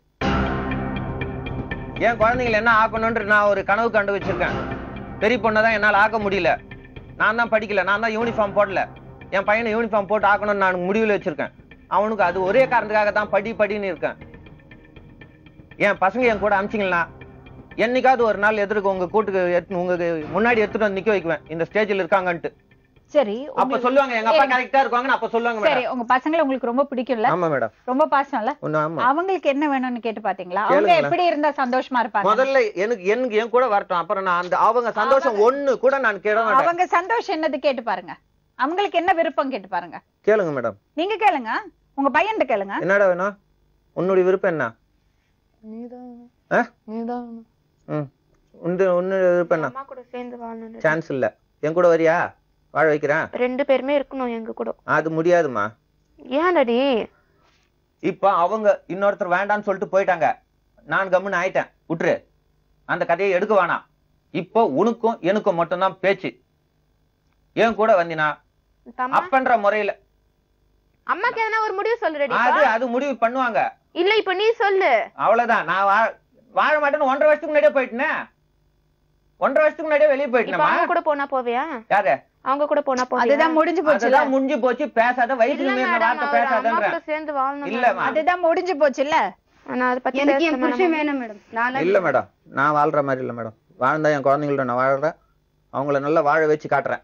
Speaker 5: என் குழந்தைங்களை என்ன ஆக்கணும்ன்ற நான் ஒரு கனவு கண்டு வச்சிருக்கேன் பெரிய பொண்ணை தான் என்னால ஆக்க முடியல நான் தான் படிக்கல நான் தான் யூனிஃபார்ம் போடல என் பையனை யூனிஃபார்ம் போட்டு ஆக்கணும்னு நான் முடிவுல வச்சிருக்கேன் அவனுக்கு அது ஒரே காரணத்துக்காக தான் படி படின்னு இருக்கேன் என் பசங்க என் கூட அமிச்சிங்களா என்னைக்காவது ஒரு நாள் எதிர்க்க உங்க கூட்டுக்கு எடுத்து- உங்களுக்கு முன்னாடி எடுத்துட்டு வந்து நிக்க வைக்குவேன் இந்த ஸ்டேஜ்ல இருக்காங்கன்ட்டு
Speaker 3: சரி
Speaker 5: அப்ப
Speaker 3: உங்களுக்கு-
Speaker 5: சொல்லுவாங்க எங்க அப்பா
Speaker 3: ஏங்க.
Speaker 5: கரெக்டா இருக்காங்கன்னு அப்ப சொல்லுவாங்க
Speaker 3: சரி
Speaker 5: மேடம்
Speaker 3: உங்க பசங்களை உங்களுக்கு ரொம்ப பிடிக்கும்ல
Speaker 5: ஆமா மேடம்
Speaker 3: ரொம்ப பாசம்ல
Speaker 5: ஒண்ணு ஆமா
Speaker 3: அவங்களுக்கு என்ன வேணும்னு கேட்டு பாத்தீங்களா அவங்க
Speaker 5: கேளுங்களேன்.
Speaker 3: எப்படி இருந்தா சந்தோஷமா இருப்பாங்க
Speaker 5: முதல்ல எனக்கு எனக்கு என் கூட வரட்டும் அப்புறம் நான் அந்த அவங்க சந்தோஷம் ஒண்ணு கூட நான் கேட மாட்டேன்
Speaker 3: அவங்க சந்தோஷம் என்னது கேட்டு பாருங்க அவங்களுக்கு என்ன விருப்பம் கேட்டு பாருங்க
Speaker 5: கேளுங்க மேடம்
Speaker 3: நீங்க கேளுங்க உங்க பையன்கிட்ட கேளுங்க
Speaker 5: என்னடா வேணும் உன்னுடைய விருப்பம் என்ன ஆ? ம் உண்டு உன்னுடைய விருப்பம் என்ன
Speaker 7: அம்மா கூட சேர்ந்து வாழணும்
Speaker 5: சான்ஸ் இல்ல என் கூட வரியா வாழ வைக்கிறேன்
Speaker 7: ரெண்டு பேருமே இருக்கணும் எங்க கூட
Speaker 5: அது முடியாதுமா
Speaker 7: ஏன் டாடி
Speaker 5: இப்ப அவங்க இன்னொருத்தர் வேண்டாம்னு சொல்லிட்டு போயிட்டாங்க நான் கம்முன்னு ஆயிட்டேன் விட்டுரு அந்த கதையை எடுக்க வேணாம் இப்போ உனக்கும் எனக்கும் மட்டும்தான் பேச்சு என் கூட வந்தினா
Speaker 7: தம்மா
Speaker 5: அப்பன்ற முறையில
Speaker 7: அம்மாக்கு எதனா ஒரு முடிவு சொல்லு
Speaker 5: அது
Speaker 7: ரெடி
Speaker 5: அது முடிவு பண்ணுவாங்க
Speaker 7: இல்ல இப்ப நீ சொல்லு
Speaker 5: அவ்வளவுதான் நான் வா- வாழ மாட்டேன்னு ஒன்றரை வருஷத்துக்கு முன்னாடியே போயிட்டேனே ஒன்றரை வருஷத்துக்கு முன்னாடியே வெளியே
Speaker 7: இப்ப
Speaker 5: போயிட்டேமா
Speaker 7: அவங்க கூட போனா போவியா
Speaker 5: யாரு
Speaker 7: அவங்க கூட போனா போவியா
Speaker 3: அதுதான் முடிஞ்சு போச்சுல
Speaker 5: அதுதான் முடிஞ்சு போச்சு பேசாத
Speaker 7: இல்ல
Speaker 5: வயசுல மீறின
Speaker 7: மேடம்
Speaker 5: வார்த்தை
Speaker 7: அவர் அம்மா
Speaker 5: பேசாதன்ற
Speaker 7: கூட சேர்ந்து வாழணும்
Speaker 5: இல்லம்மா.
Speaker 3: அதுதான் முடிஞ்சு போச்சுல்ல
Speaker 7: நான் அதை பத்தி
Speaker 4: எனக்கு என்
Speaker 7: பேச
Speaker 4: புருஷன் வேணும் மேடம் நான்
Speaker 5: இல்ல மேடம் நான் வாழ்ற மாதிரி இல்ல மேடம் வாழ்ந்தா என் குழந்தைங்களோட நான் வாழ்றேன் அவங்கள நல்லா வாழ வச்சு காட்டுறேன்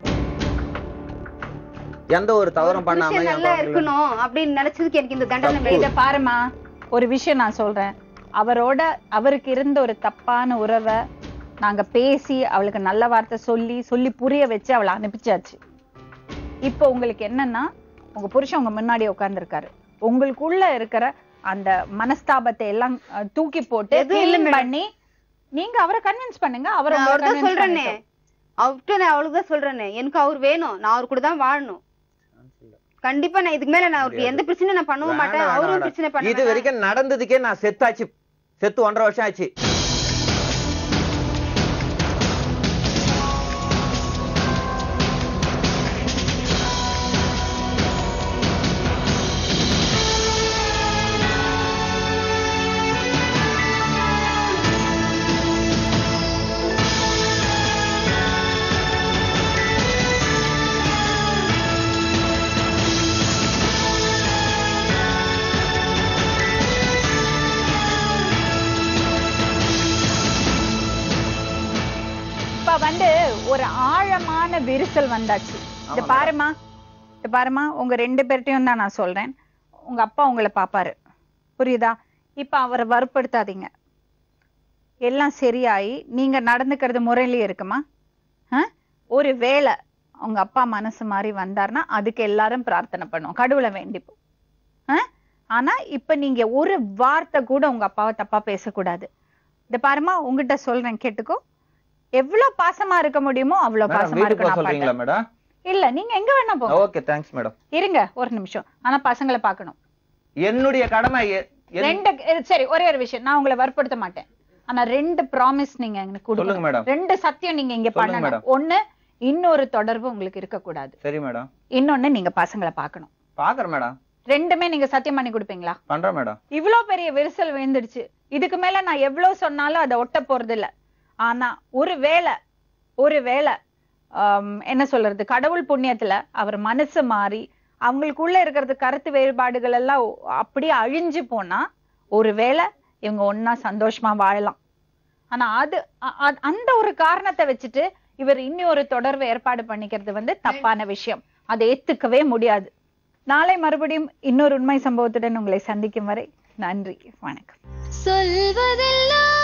Speaker 5: எந்த ஒரு தவறும் பண்ணாம
Speaker 4: புருஷன்
Speaker 5: என்
Speaker 4: நல்லா
Speaker 5: குழந்தைங்கள-
Speaker 4: இருக்கணும் அப்படின்னு நினைச்சதுக்கு எனக்கு இந்த தண்டனை
Speaker 5: தப்பு.
Speaker 4: வேணும்.
Speaker 3: இத பாருமா ஒரு விஷயம் நான் சொல்றேன் அவரோட அவருக்கு இருந்த ஒரு தப்பான உறவை நாங்க பேசி அவளுக்கு நல்ல வார்த்தை சொல்லி சொல்லி புரிய வச்சு அவளை அனுப்பிச்சாச்சு இப்போ உங்களுக்கு என்னன்னா உங்க புருஷன் உங்க முன்னாடி உட்கார்ந்திருக்காரு உங்களுக்குள்ள இருக்கிற அந்த மனஸ்தாபத்தை எல்லாம் அஹ், தூக்கி போட்டு
Speaker 4: எதுவும் இல்ல
Speaker 3: clean
Speaker 4: madam.
Speaker 3: பண்ணி நீங்க அவரை கன்வின்ஸ் பண்ணுங்க அவர்
Speaker 4: நான்
Speaker 3: உங்களை
Speaker 4: அவர்தான்
Speaker 3: convince
Speaker 4: சொல்றேனே
Speaker 3: பண்ணிட்டோம்.
Speaker 4: அவர்கிட்ட நான் அவளுக்கு தான் சொல்றேனே எனக்கு அவர் வேணும் நான் அவர் கூட தான் வாழணும் கண்டிப்பா நான் இதுக்கு மேல நான் அவருக்கு எந்த பிரச்சனையும் நான் பண்ணவும் மாட்டேன்
Speaker 5: வேணாம்,
Speaker 4: அவரும்
Speaker 5: வேணாம்,
Speaker 4: பிரச்சனை
Speaker 5: வேணாம். இது
Speaker 4: பண்ண
Speaker 5: வரைக்கும் நடந்ததுக்கே நான் செத்தாச்சு செத்து ஒன்றரை வருஷம் ஆச்சு
Speaker 3: இப்ப வந்து ஒரு ஆழமான விரிசல் வந்தாச்சு இது
Speaker 5: ஆமா,
Speaker 3: பாருமா இது பாருமா உங்க ரெண்டு பேர்ட்டையும் தான் நான் சொல்றேன் உங்க அப்பா உங்களை பாப்பாரு புரியுதா இப்ப அவரை வற்படுத்தாதீங்க எல்லாம் சரியாயி நீங்க நடந்துக்கிறது முறையிலேயே இருக்குமா ஆ? ஒரு வேளை உங்க அப்பா மனசு மாதிரி வந்தாருன்னா அதுக்கு எல்லாரும் பிரார்த்தனை பண்ணுவோம் கடவுளை வேண்டிப்போம் ஆ? ஆனா இப்ப நீங்க ஒரு வார்த்தை கூட உங்க அப்பாவை தப்பா பேசக்கூடாது இந்த பாருமா உங்ககிட்ட சொல்றேன் கேட்டுக்கோ எவ்வளவு பாசமா இருக்க முடியுமோ அவ்வளவு
Speaker 5: மேடம்
Speaker 3: பாசமா
Speaker 5: வீட்டுக்கு
Speaker 3: இருக்க
Speaker 5: போக
Speaker 3: நான்
Speaker 5: சொல்றீங்களா
Speaker 3: பாப்பேன்.
Speaker 5: மேடம்
Speaker 3: இல்ல நீங்க எங்க வேணா போங்க
Speaker 5: ஓகே தேங்க்ஸ் மேடம்
Speaker 3: இருங்க ஒரு நிமிஷம் ஆனா பசங்களை பார்க்கணும்
Speaker 5: என்னுடைய கடமை எ- என்-
Speaker 3: ரெண்டு அஹ் சரி ஒரே ஒரு விஷயம் நான் உங்களை வற்படுத்த மாட்டேன் ஆனா ரெண்டு ப்ராமிஸ் நீங்க எனக்கு
Speaker 5: சொல்லுங்க
Speaker 3: கொடுக்கணும்
Speaker 5: மேடம்
Speaker 3: ரெண்டு சத்தியம் நீங்க இங்க
Speaker 5: சொல்லுங்க
Speaker 3: பண்ணணும்
Speaker 5: மேடம்.
Speaker 3: ஒண்ணு இன்னொரு தொடர்பு உங்களுக்கு இருக்கக்கூடாது
Speaker 5: சரி மேடம்
Speaker 3: இன்னொன்னு நீங்க பசங்களை பார்க்கணும்
Speaker 5: பாக்குறேன் மேடம்
Speaker 3: ரெண்டுமே நீங்க சத்தியம் பண்ணி கொடுப்பீங்களா
Speaker 5: பண்றேன் மேடம்
Speaker 3: இவ்ளோ பெரிய விரிசல் விழுந்துடுச்சு இதுக்கு மேல நான் எவ்வளவு சொன்னாலும் அதை ஒட்ட போறது இல்ல ஆனா ஒரு வேளை ஒரு வேளை ஆம், என்ன சொல்றது கடவுள் புண்ணியத்துல அவர் மனசு மாறி அவங்களுக்குள்ள இருக்கிறது கருத்து வேறுபாடுகள் எல்லாம் அப்படியே அழிஞ்சு போனா ஒருவேளை இவங்க ஒண்ணா சந்தோஷமா வாழலாம் ஆனா அது அ- அ- அந்த ஒரு காரணத்தை வச்சுட்டு இவர் இன்னி ஒரு தொடர்பு ஏற்பாடு பண்ணிக்கிறது வந்து தப்பான விஷயம் அதை ஏத்துக்கவே முடியாது நாளை மறுபடியும் இன்னொரு உண்மை சம்பவத்துடன் உங்களை சந்திக்கும் வரை நன்றி வணக்கம்
Speaker 8: சொல்வதெல்லாம்